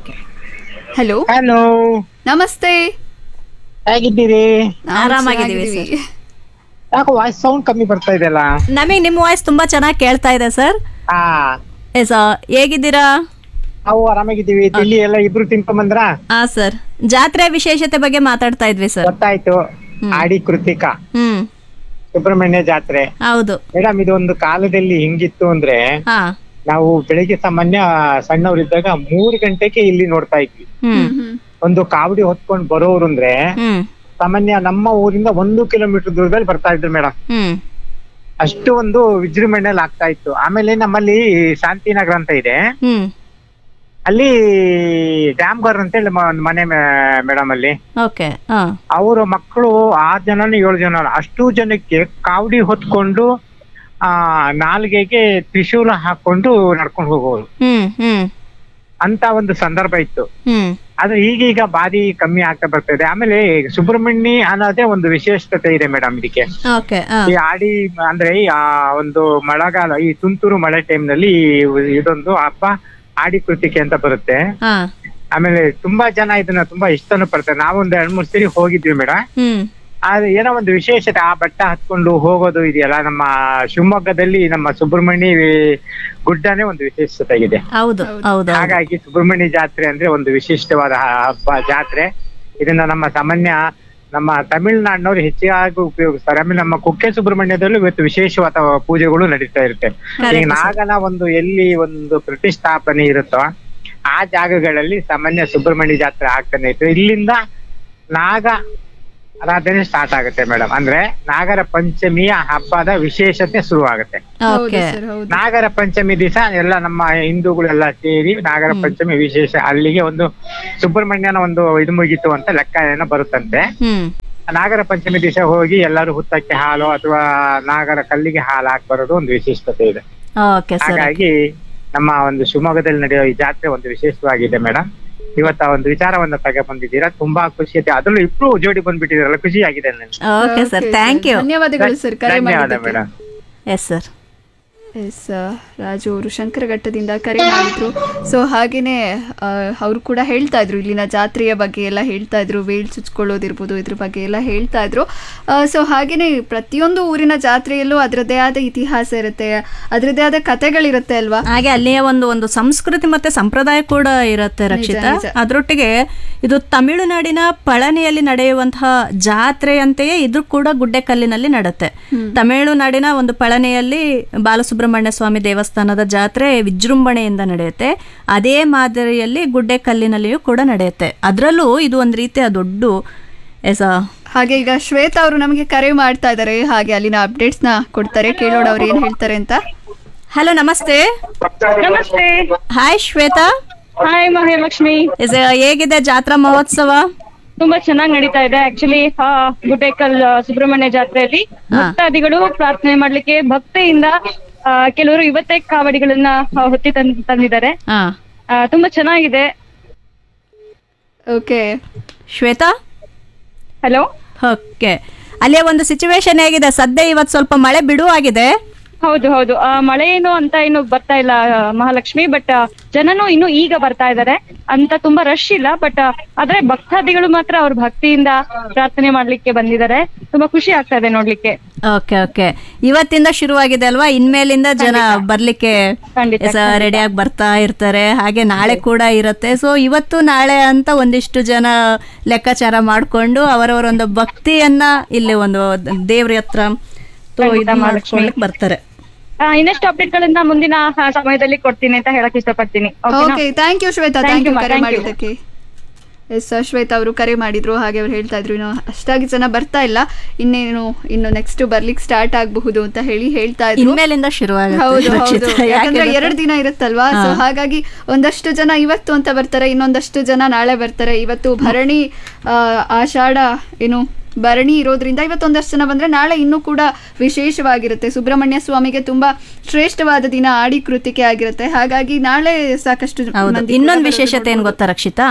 ಹಲೋ ಹಲೋ ನಮಸ್ತೆ ಹೇಗಿದ್ದೀರಿ ನಾವು ಆರಾಮಾಗಿದ್ದೀವಿ ಚೆನ್ನಾಗಿದ್ದೀವಿ. ಯಾಕೋ ವಾಯ್ಸ್ ಸೌಂಡ್ ಕಮ್ಮಿ ಬರ್ತಾ ಇದೆಯಲ್ಲ ನಮಗೆ ನಿಮ್ಮ ವಾಯ್ಸ್ ತುಂಬಾ ಚೆನ್ನಾಗಿ ಕೇಳ್ತಾ ಇದೆ ಸರ್ ಹಾ ಎಸ್ ಹೇಗಿದ್ದೀರಾ ನಾವು ಆರಾಮಾಗಿದ್ದೀವಿ ತಿಂಡಿ ಎಲ್ಲ ಇಬ್ರು ತಿನ್ಕೊಂಬಂದ್ರ ಹಾ ಸರ್ ಜಾತ್ರೆ ವಿಶೇಷತೆ ಬಗ್ಗೆ ಮಾತಾಡ್ತಾ ಇದ್ವಿ ಸರ್ ಗೊತ್ತಾಯ್ತು ಆಡಿ ಕೃತಿಕಾ ಹ್ಮ್ ಸುಬ್ರಹ್ಮಣ್ಯ ಜಾತ್ರೆ ಹೌದು ಮೇಡಮ್ ಇದು ಒಂದು ಕಾಲದಲ್ಲಿ ಹೆಂಗಿತ್ತು ಅಂದ್ರೆ ಹಾ ನಾವು ಬೆಳಿಗ್ಗೆ ಸಾಮಾನ್ಯ ಸಣ್ಣವರಿದ್ದಾಗ ಮೂರು ಗಂಟೆಗೆ ಇಲ್ಲಿ ನೋಡ್ತಾ ಇದ್ವಿ ಹ್ಮ್ ಒಂದು ಕಾವಡಿ ಹೊತ್ಕೊಂಡ್ ಬರೋರು ಅಂದ್ರೆ ಹ್ಮ್ ಸಾಮಾನ್ಯ ನಮ್ಮ ಊರಿಂದ ಒಂದು ಕಿಲೋಮೀಟರ್ ದೂರದಲ್ಲಿ ಬರ್ತಾ ಇದ್ರು ಮೇಡಮ್ ಹ್ಮ್ ಅಷ್ಟು ಒಂದು ವಿಜೃಂಭಣೆಯಲ್ಲಿ ಆಗ್ತಾ ಇತ್ತು ಆಮೇಲೆ ನಮ್ಮಲ್ಲಿ ಶಾಂತಿನಗರ ಅಂತ ಇದೆ ಹ್ಮ್ ಅಲ್ಲಿ ಡ್ಯಾಮ್ಗರ್ ಅಂತೇಳಿ ಮ- ಒಂದ್ ಮನೆ ಮೇಡಮ್ ಅಲ್ಲಿ ಓಕೆ ಹಾ ಅವರ ಮಕ್ಕಳು ಆರ್ ಜನನ ಏಳು ಜನ ಅಷ್ಟು ಜನಕ್ಕೆ ಕಾವಡಿ ಹೊತ್ಕೊಂಡು ಆ ನಾಲ್ಗೆಗೆ ತ್ರಿಶೂಲ ಹಾಕೊಂಡು ನಡ್ಕೊಂಡು ಹೋಗೋರು ಹ್ಮ್ ಹ್ಮ್ ಅಂತ ಒಂದು ಸಂದರ್ಭ ಇತ್ತು ಹ್ಮ್ ಆದ್ರೆ ಈಗೀಗ ಬಾರಿ ಕಮ್ಮಿ ಆಗ್ತಾ ಬರ್ತಾ ಇದೆ ಆಮೇಲೆ ಸುಬ್ರಹ್ಮಣ್ಯ ಅನ್ನೋದೇ ಒಂದು ವಿಶೇಷತೆ ಇದೆ ಮೇಡಮ್ ಇದಕ್ಕೆ ಓಕೆ ಹಾ ಈ ಆಡಿ ಅಂದ್ರೆ ಈ ಆ ಒಂದು ಮಳೆಗಾಲ ಈ ತುಂತುರು ಮಳೆ ಟೈಮ್ ನಲ್ಲಿ ಈ ಇದೊಂದು ಹಬ್ಬ ಆಡಿ ಕೃತಿಕೆ ಅಂತ ಬರುತ್ತೆ ಹಾ ಆಮೇಲೆ ತುಂಬಾ ಜನ ಇದನ್ನ ತುಂಬಾ ಇಷ್ಟನು ಪಡ್ತಾರೆ ನಾವೊಂದ್ ಎರಡ್ ಮೂರ್ ಸರಿ ಹೋಗಿದ್ವಿ ಮೇಡಮ್ ಹ್ಮ್ ಆದ್ರೆ ಏನೋ ಒಂದು ವಿಶೇಷತೆ ಆ ಬೆಟ್ಟ ಹತ್ಕೊಂಡು ಹೋಗೋದು ಇದೆಯಲ್ಲ ನಮ್ಮ ಶಿವಮೊಗ್ಗದಲ್ಲಿ ನಮ್ಮ ಸುಬ್ರಹ್ಮಣ್ಯ ವಿ- ಗುಡ್ಡನೇ ಒಂದು ವಿಶೇಷತೆ ಇದೆ ಹೌದು ಹೌದು ಹಾಗಾಗಿ ಸುಬ್ರಹ್ಮಣ್ಯ ಜಾತ್ರೆ ಅಂದ್ರೆ ಒಂದು ವಿಶಿಷ್ಟವಾದ ಹ- ಹಬ್ಬ ಜಾತ್ರೆ ಇದನ್ನ ನಮ್ಮ ಸಾಮಾನ್ಯ ನಮ್ಮ ತಮಿಳುನಾಡಿನವರು ಹೆಚ್ಚಾಗಿ ಉಪಯೋಗಿಸ್ತಾರೆ ಆಮೇಲೆ ನಮ್ಮ ಕುಕ್ಕೆ ಸುಬ್ರಹ್ಮಣ್ಯದಲ್ಲೂ ಇವತ್ತು ವಿಶೇಷವಾದ ಪೂಜೆಗಳು ನಡೀತಾ ಇರುತ್ತೆ Correct, ಈಗ sir. ನಾಗನ ಒಂದು ಎಲ್ಲಿ ಒಂದು ಪ್ರತಿಷ್ಠಾಪನೆ ಇರುತ್ತೋ ಆ ಜಾಗಗಳಲ್ಲಿ ಸಾಮಾನ್ಯ ಸುಬ್ರಹ್ಮಣ್ಯ ಜಾತ್ರೆ ಆಗ್ತಾನೆ ಇತ್ತು ಇಲ್ಲಿಂದ ನಾಗ ಆರಾಧನೆ ಸ್ಟಾರ್ಟ್ ಆಗುತ್ತೆ ಮೇಡಮ್ ಅಂದ್ರೆ ನಾಗರ ಪಂಚಮಿಯ ಹಬ್ಬದ ವಿಶೇಷತೆ ಶುರು ಆಗುತ್ತೆ ಓಕೆ ನಾಗರ ಪಂಚಮಿ ದಿವಸ ಎಲ್ಲ ನಮ್ಮ ಹಿಂದೂಗಳೆಲ್ಲ ಸೇರಿ ನಾಗರ ಪಂಚಮಿ ವಿಶೇಷ ಅಲ್ಲಿಗೆ ಒಂದು ಸುಬ್ರಹ್ಮಣ್ಯನ ಒಂದು ಇದು ಮುಗೀತು ಅಂತ ಲೆಕ್ಕ ಏನೋ ಬರುತ್ತಂತೆ ಹ್ಮ್ ನಾಗರ ಪಂಚಮಿ ದಿವಸ ಹೋಗಿ ಎಲ್ಲರೂ ಹುತ್ತಕ್ಕೆ ಹಾಲು ಅಥವಾ ನಾಗರ ಕಲ್ಲಿಗೆ ಹಾಲು ಹಾಕಿ ಬರೋದು ಒಂದು ವಿಶಿಷ್ಟತೆ ಇದೆ ಓಕೆ ಸರ್ ಹಾಗಾಗಿ ನಮ್ಮ ಒಂದು ಶಿವಮೊಗ್ಗದಲ್ಲಿ ನಡೆಯೋ ಈ ಜಾತ್ರೆ ಒಂದು ವಿಶೇಷವಾಗಿದೆ ಮೇಡಮ್ ಇವತ್ತ ಒಂದು ವಿಚಾರವನ್ನ ತಗ ಬಂದಿದ್ದೀರಾ ತುಂಬಾ ಖುಷಿ ಐತೆ ಅದ್ರಲ್ಲೂ ಇಬ್ರು ಜೋಡಿ ಬಂದ್ಬಿಟ್ಟಿದಾರಲ್ಲ ಖುಷಿ ಆಗಿದೆ ನನಗೆ ಓಕೆ ಸರ್ ಥ್ಯಾಂಕ್ ಯು ಧನ್ಯವಾದಗಳು ಸರ್ ಕರೆ ಧನ್ಯವಾದ ಮಾಡಿದ್ದಕ್ಕೆ madam yes sir yes Raju ಅವರು ಶಂಕರಘಟ್ಟದಿಂದ ಕರೆ ಮಾಡಿದ್ರು ಸೊ ಹಾಗೇನೆ ಅವರು ಕೂಡ ಹೇಳ್ತಾ ಇದ್ರು ಇಲ್ಲಿನ ಜಾತ್ರೆಯ ಬಗ್ಗೆ ಎಲ್ಲ ಹೇಳ್ತಾ ಇದ್ರು ವೇಲ್ ಚುಚ್ಕೊಳ್ಳೋದಿರ್ಬೋದು ಇದ್ರ ಬಗ್ಗೆ ಎಲ್ಲ ಹೇಳ್ತಾ ಇದ್ರು ಸೊ ಹಾಗೇನೆ ಪ್ರತಿಯೊಂದು ಊರಿನ ಜಾತ್ರೆಯಲ್ಲೂ ಅದರದ್ದೇ ಆದ ಇತಿಹಾಸ ಇರುತ್ತೆ ಅದರದ್ದೇ ಆದ ಕಥೆಗಳಿರುತ್ತೆ ಅಲ್ವಾ ಹಾಗೆ ಅಲ್ಲಿಯ ಒಂದು ಒಂದು ಸಂಸ್ಕೃತಿ ಮತ್ತೆ ಸಂಪ್ರದಾಯ ಕೂಡ ಇರುತ್ತೆ ರಕ್ಷಿತಾ ನಿಜ. ಅದರೊಟ್ಟಿಗೆ ಇದು ತಮಿಳುನಾಡಿನ ಪಳನಿಯಲ್ಲಿ ನಡೆಯುವಂತಹ ಜಾತ್ರೆಯಂತೆಯೇ ಇದು ಕೂಡ ಗುಡ್ಡೆಕಲ್ಲಿನಲ್ಲಿ ನಡೆಯುತ್ತೆ ತಮಿಳುನಾಡಿನ ಒಂದು ಪಳನಿಯಲ್ಲಿ ಬಾಲಸುಬ್ರಹ್ಮಣ್ಯ ಸ್ವಾಮಿ ದೇವಸ್ಥಾನದ ಜಾತ್ರೆ ವಿಜೃಂಭಣೆಯಿಂದ ನಡೆಯುತ್ತೆ ಅದೇ ಮಾದರಿಯಲ್ಲಿ ಗುಡ್ಡೆಕಲ್ಲಿನಲ್ಲಿಯೂ ಕೂಡ ನಡೆಯುತ್ತೆ ಅದರಲ್ಲೂ ಇದು ಒಂದು ರೀತಿಯ ದೊಡ್ಡ ಎಸ ಹಾಗೆ ಈಗ ಶ್ವೇತಾ ಅವರು ನಮಗೆ ಕರೆ ಮಾಡ್ತಾ ಇದ್ದಾರೆ ಹಾಗೆ ಅಲ್ಲಿನ ಅಪ್ಡೇಟ್ಸ್ ನ ಕೊಡ್ತಾರೆ ಕೇಳೋಣ ಅವ್ರು ಏನ್ ಹೇಳ್ತಾರೆ ಅಂತ ಹಲೋ ನಮಸ್ತೆ ನಮಸ್ತೆ hi Shweta hi Mahalakshmi Is, uh, ಹೇಗಿದೆ ಜಾತ್ರಾ ಮಹೋತ್ಸವ ತುಂಬಾ ಚೆನ್ನಾಗಿ ನಡೀತಾ ಇದೆ ಆಕ್ಚುಲಿ ಗುಡ್ಡೇಕಲ್ ಆ, ಸುಬ್ರಹ್ಮಣ್ಯ ಜಾತ್ರೆಯಲ್ಲಿ ಭಕ್ತಾದಿಗಳು ಪ್ರಾರ್ಥನೆ ಮಾಡ್ಲಿಕ್ಕೆ ಭಕ್ತಿಯಿಂದ ಆ, ಕೆಲವರು ಇವತ್ತೇ ಕಾವಡಿಗಳನ್ನ ಆ, ಹೊತ್ತಿ ತಂದ್ ತಂದಿದ್ದಾರೆ ಹಾ ಆ, ತುಂಬಾ ಚೆನ್ನಾಗಿದೆ ಓಕೆ ಶ್ವೇತಾ ಹಲೋ ಓಕೆ ಅಲ್ಲಿಯ ಒಂದು ಸಿಚುವೇಶನ್ ಹೇಗಿದೆ ಸದ್ಯ ಇವತ್ತು ಸ್ವಲ್ಪ ಮಳೆ ಬಿಡುವಾಗಿದೆ ಹೌದು ಹೌದು ಆ, ಮಳೆ ಏನು ಅಂತ ಏನು ಬರ್ತಾ ಇಲ್ಲ ಆ, ಮಹಾಲಕ್ಷ್ಮಿ ಬಟ್ ಜನನು ಇನ್ನು ಈಗ ಬರ್ತಾ ಇದ್ದಾರೆ ಅಂತ ತುಂಬಾ ರಶ್ ಇಲ್ಲ ಬಟ್ ಆದ್ರೆ ಭಕ್ತಾದಿಗಳು ಮಾತ್ರ ಅವ್ರ ಭಕ್ತಿಯಿಂದ ಪ್ರಾರ್ಥನೆ ಮಾಡ್ಲಿಕ್ಕೆ ಬಂದಿದ್ದಾರೆ ತುಂಬಾ ಖುಷಿ ಆಗ್ತಾ ಇದೆ ನೋಡ್ಲಿಕ್ಕೆ ಓಕೆ ಓಕೆ ಇವತ್ತಿಂದ ಶುರುವಾಗಿದೆ ಅಲ್ವಾ ಇನ್ಮೇಲಿಂದ ಜನ ಬರ್ಲಿಕ್ಕೆ ರೆಡಿ ಆಗಿ ಬರ್ತಾ ಇರ್ತಾರೆ ಹಾಗೆ ನಾಳೆ ಕೂಡ ಇರುತ್ತೆ ಸೊ ಇವತ್ತು ನಾಳೆ ಅಂತ ಒಂದಿಷ್ಟು ಜನ ಲೆಕ್ಕಾಚಾರ ಮಾಡ್ಕೊಂಡು ಅವರವರ ಒಂದು ಭಕ್ತಿಯನ್ನ ಇಲ್ಲಿ ಒಂದು ದೇವ್ರ ಹತ್ರ ತೋ ಖಂಡಿತ ಇದು ಮಹಾಲಕ್ಷ್ಮಿ. ಮಾಡ್ಕೊಳಕ್ ಬರ್ತಾರೆ ಆ, ಇನ್ನಷ್ಟು ಅಪ್ಡೇಟ್ ಗಳನ್ನ ಮುಂದಿನ ಆ, ಸಮಯದಲ್ಲಿ ಕೊಡ್ತೀನಿ ಅಂತ ಹೇಳಕ್ ಇಷ್ಟಪಡ್ತೀನಿ ಓಕೆನಾ? Okay thank you Shweta Thank thank you you, ma, ಕರೆ thank you. ಮಾಡಿದ್ದಕ್ಕೆ ಎಸ್ ಶ್ವೇತಾ ಅವರು ಕರೆ ಮಾಡಿದ್ರು ಹಾಗೆ ಅವ್ರು ಹೇಳ್ತಾ ಇದ್ರು ಇನ್ನು ಅಷ್ಟಾಗಿ ಜನ ಬರ್ತಾ ಇಲ್ಲ ಇನ್ನೇನು ಇನ್ನು ನೆಕ್ಸ್ಟ್ ಬರ್ಲಿಕ್ಕೆ ಸ್ಟಾರ್ಟ್ ಆಗಬಹುದು ಅಂತ ಹೇಳಿ ಹೇಳ್ತಾ ಇದ್ರು ಇನ್ಮೇಲಿಂದ ಶುರುವಾಗುತ್ತೆ ಹೌದು ಹೌದು ರಕ್ಷಿತಾ. ಯಾಕಂದ್ರೆ ಯಾಕೆ ಎರಡು ದಿನ ಇರುತ್ತಲ್ವಾ ಸೊ ಹಾ. ಹಾಗಾಗಿ ಒಂದಷ್ಟು ಜನ ಇವತ್ತು ಅಂತ ಬರ್ತಾರೆ ಇನ್ನೊಂದಷ್ಟು ಜನ ನಾಳೆ ಬರ್ತಾರೆ ಇವತ್ತು ಭರಣಿ ಆ, ಆಷಾಢ ಏನು ಭರಣಿ ಇರೋದ್ರಿಂದ ಇವತ್ತೊಂದಷ್ಟು ಜನ ಬಂದ್ರೆ ನಾಳೆ ಇನ್ನೂ ಕೂಡ ವಿಶೇಷವಾಗಿರುತ್ತೆ ಸುಬ್ರಹ್ಮಣ್ಯ ಸ್ವಾಮಿಗೆ ತುಂಬಾ ಶ್ರೇಷ್ಠವಾದ ದಿನ ಆಡಿ ಕೃತಿಕೆ ಆಗಿರುತ್ತೆ ಹಾಗಾಗಿ ನಾಳೆ ಸಾಕಷ್ಟು ಹೌದು ಮಂದಿ ಕೂಡ ಇನ್ನೊಂದು ಬರೋದು ವಿಶೇಷತೆ ಏನ್ ನೋಡ್ಬೋದು. ಗೊತ್ತಾ ರಕ್ಷಿತಾ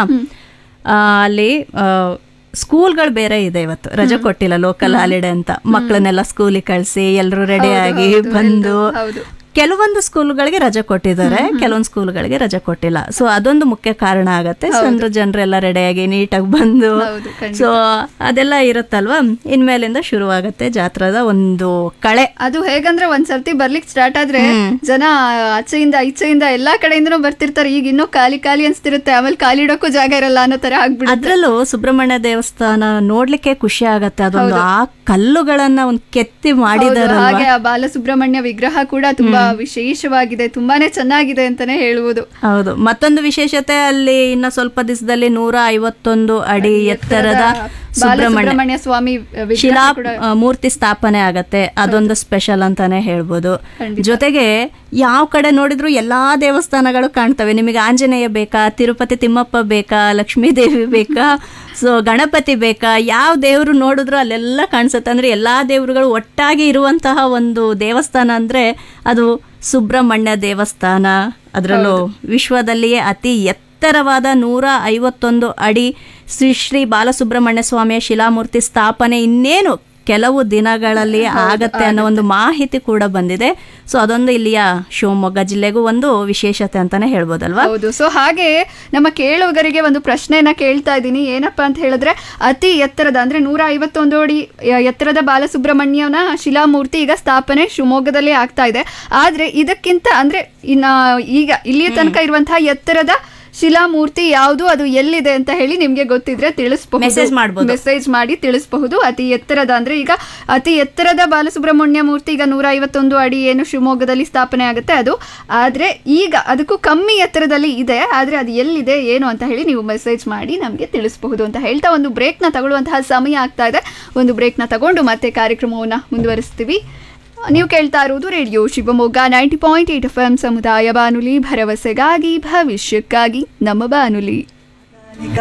ಆ, ಅಲ್ಲಿ ಆ, ಸ್ಕೂಲ್ಗಳು ಬೇರೆ ಇದೆ ಇವತ್ತು ರಜೆ ಕೊಟ್ಟಿಲ್ಲ ಲೋಕಲ್ ಹಾಲಿಡೇ ಅಂತ ಮಕ್ಕಳನ್ನೆಲ್ಲ ಸ್ಕೂಲಿಗೆ ಕಳಿಸಿ ಎಲ್ಲರೂ ರೆಡಿ ಆಗಿ ಬಂದು ಕೆಲವೊಂದು ಸ್ಕೂಲ್ಗಳಿಗೆ ರಜೆ ಕೊಟ್ಟಿದ್ದಾರೆ ಕೆಲವೊಂದು ಸ್ಕೂಲ್ಗಳಿಗೆ ರಜೆ ಕೊಟ್ಟಿಲ್ಲ ಸೊ ಅದೊಂದು ಮುಖ್ಯ ಕಾರಣ ಆಗತ್ತೆ ಸೊ ಅಂದ್ರೆ ಜನರೆಲ್ಲ ರೆಡಿಯಾಗಿ ನೀಟಾಗಿ ಬಂದು ಸೊ ಅದೆಲ್ಲ ಇರುತ್ತಲ್ವಾ ಇನ್ಮೇಲಿಂದ ಶುರುವಾಗತ್ತೆ ಜಾತ್ರದ ಒಂದು ಕಳೆ ಅದು ಹೇಗಂದ್ರೆ ಒಂದ್ ಸರ್ತಿ ಬರ್ಲಿಕ್ಕೆ ಸ್ಟಾರ್ಟ್ ಆದ್ರೆ ಜನ ಆಚೆಯಿಂದ ಈಚೆಯಿಂದ ಎಲ್ಲಾ ಕಡೆಯಿಂದನೂ ಬರ್ತಿರ್ತಾರೆ ಈಗ ಇನ್ನೂ ಖಾಲಿ ಖಾಲಿ ಅನ್ಸ್ತಿರುತ್ತೆ ಆಮೇಲೆ ಖಾಲಿ ಇಡೋಕ್ಕೂ ಜಾಗ ಇರಲ್ಲ ಅನ್ನೋ ತರ ಆಗ್ಬಿಡುತ್ತೆ ಅದ್ರಲ್ಲೂ ಸುಬ್ರಹ್ಮಣ್ಯ ದೇವಸ್ಥಾನ ನೋಡ್ಲಿಕ್ಕೆ ಖುಷಿ ಆಗತ್ತೆ ಅದೊಂದು ಆ ಕಲ್ಲುಗಳನ್ನ ಒಂದು ಕೆತ್ತಿ ಹೌದು, ಮಾಡಿದಾರಲ್ವಾ ಹಾಗೆ ಆ ಬಾಲಸುಬ್ರಹ್ಮಣ್ಯ ವಿಗ್ರಹ ಕೂಡ ತುಂಬಾ ವಿಶೇಷವಾಗಿದೆ ತುಂಬಾನೇ ಚೆನ್ನಾಗಿದೆ ಅಂತಾನೆ ಹೇಳ್ಬೋದು ಹೌದು ಮತ್ತೊಂದು ವಿಶೇಷತೆ ಅಲ್ಲಿ ಇನ್ನ ಸ್ವಲ್ಪ ದಿವಸದಲ್ಲಿ ನೂರ ಐವತ್ತೊಂದು ಅಡಿ ಎತ್ತರದ ಸುಬ್ರಹ್ಮಣ್ಯ ಬಾಲಸುಬ್ರಹ್ಮಣ್ಯ ಸ್ವಾಮಿ ವಿಗ್ರಹ ಶಿಲಾ ಕೂಡ ಆ, ಮೂರ್ತಿ ಸ್ಥಾಪನೆ ಆಗತ್ತೆ ಅದೊಂದು ಸ್ಪೆಷಲ್ ಅಂತಾನೆ ಹೇಳ್ಬೋದು ಜೊತೆಗೆ ಯಾವ ಕಡೆ ನೋಡಿದ್ರು ಎಲ್ಲಾ ದೇವಸ್ಥಾನಗಳು ಕಾಣ್ತವೆ ನಿಮಗೆ ಆಂಜನೇಯ ಬೇಕಾ ತಿರುಪತಿ ತಿಮ್ಮಪ್ಪ ಬೇಕಾ ಲಕ್ಷ್ಮೀ ದೇವಿ ಬೇಕಾ ಸೊ ಗಣಪತಿ ಬೇಕಾ ಯಾವ ದೇವರು ನೋಡಿದ್ರು ಅಲ್ಲೆಲ್ಲ ಕಾಣಿಸುತ್ತೆ ಅಂದ್ರೆ ಎಲ್ಲಾ ದೇವರುಗಳು ಒಟ್ಟಾಗಿ ಇರುವಂತಹ ಒಂದು ದೇವಸ್ಥಾನ ಅಂದ್ರೆ ಅದು ಸುಬ್ರಹ್ಮಣ್ಯ ದೇವಸ್ಥಾನ ಅದರಲ್ಲೂ ವಿಶ್ವದಲ್ಲಿಯೇ ಅತಿ ಎತ್ತರವಾದ ನೂರ ಐವತ್ತೊಂದು ಅಡಿ ಶ್ರೀ ಶ್ರೀ ಬಾಲಸುಬ್ರಹ್ಮಣ್ಯ ಸ್ವಾಮಿಯ ಶಿಲಾಮೂರ್ತಿ ಸ್ಥಾಪನೆ ಇನ್ನೇನು ಕೆಲವು ದಿನಗಳಲ್ಲಿ ಆಗತ್ತೆ ಅನ್ನೋ ಒಂದು ಮಾಹಿತಿ ಕೂಡ ಬಂದಿದೆ ಸೊ ಅದೊಂದು ಇಲ್ಲಿಯ ಶಿವಮೊಗ್ಗ ಜಿಲ್ಲೆಗೂ ಒಂದು ವಿಶೇಷತೆ ಅಂತಾನೆ ಹೇಳ್ಬೋದಲ್ವಾ ಹೌದು ಸೊ ಹಾಗೆ ನಮ್ಮ ಕೇಳುಗರಿಗೆ ಒಂದು ಪ್ರಶ್ನೆಯನ್ನ ಕೇಳ್ತಾ ಇದ್ದೀನಿ ಏನಪ್ಪಾ ಅಂತ ಹೇಳಿದ್ರೆ ಅತಿ ಎತ್ತರದ ಅಂದ್ರೆ ನೂರ ಐವತ್ತೊಂದು ಅಡಿ ಎ- ಎತ್ತರದ ಬಾಲಸುಬ್ರಹ್ಮಣ್ಯನ ಶಿಲಾಮೂರ್ತಿ ಈಗ ಸ್ಥಾಪನೆ ಶಿವಮೊಗ್ಗದಲ್ಲಿ ಆಗ್ತಾ ಇದೆ ಆದ್ರೆ ಇದಕ್ಕಿಂತ ಅಂದ್ರೆ ಇನ್ನ ಈಗ ಇಲ್ಲಿಯ ತನಕ ಇರುವಂತಹ ಎತ್ತರದ ಶಿಲಾಮೂರ್ತಿ ಯಾವುದು ಅದು ಎಲ್ಲಿದೆ ಅಂತ ಹೇಳಿ ನಿಮ್ಗೆ ಗೊತ್ತಿದ್ರೆ ತಿಳಿಸಬಹುದು Message ಮಾಡ್ಬೋದು. ಮೆಸೇಜ್ ಮಾಡಿ ತಿಳಿಸಬಹುದು ಅತಿ ಎತ್ತರದ ಅಂದ್ರೆ ಈಗ ಅತಿ ಎತ್ತರದ ಬಾಲಸುಬ್ರಹ್ಮಣ್ಯ ಮೂರ್ತಿ ಈಗ ನೂರ ಐವತ್ತೊಂದು ಅಡಿ ಏನು ಶಿವಮೊಗ್ಗದಲ್ಲಿ ಸ್ಥಾಪನೆ ಆಗುತ್ತೆ ಅದು ಆದ್ರೆ ಈಗ ಅದಕ್ಕೂ ಕಮ್ಮಿ ಎತ್ತರದಲ್ಲಿ ಇದೆ ಆದ್ರೆ ಅದು ಎಲ್ಲಿದೆ ಏನು ಅಂತ ಹೇಳಿ ನೀವು ಮೆಸೇಜ್ ಮಾಡಿ ನಮಗೆ ತಿಳಿಸಬಹುದು ಅಂತ ಹೇಳ್ತಾ ಒಂದು ಬ್ರೇಕ್ನ ತಗೊಳ್ಳುವಂತಹ ಸಮಯ ಆಗ್ತಾ ಇದೆ ಒಂದು ಬ್ರೇಕ್ನ ತಗೊಂಡು ಮತ್ತೆ ಕಾರ್ಯಕ್ರಮವನ್ನ ಮುಂದುವರಿಸ್ತೀವಿ ನೀವು ಕೇಳ್ತಾ ಇರುವುದು radio Shivamogga ninety point eight F M ಸಮುದಾಯ ಬಾನುಲಿ ಭರವಸೆಗಾಗಿ ಭವಿಷ್ಯಕ್ಕಾಗಿ ನಮ್ಮ ಬಾನುಲಿ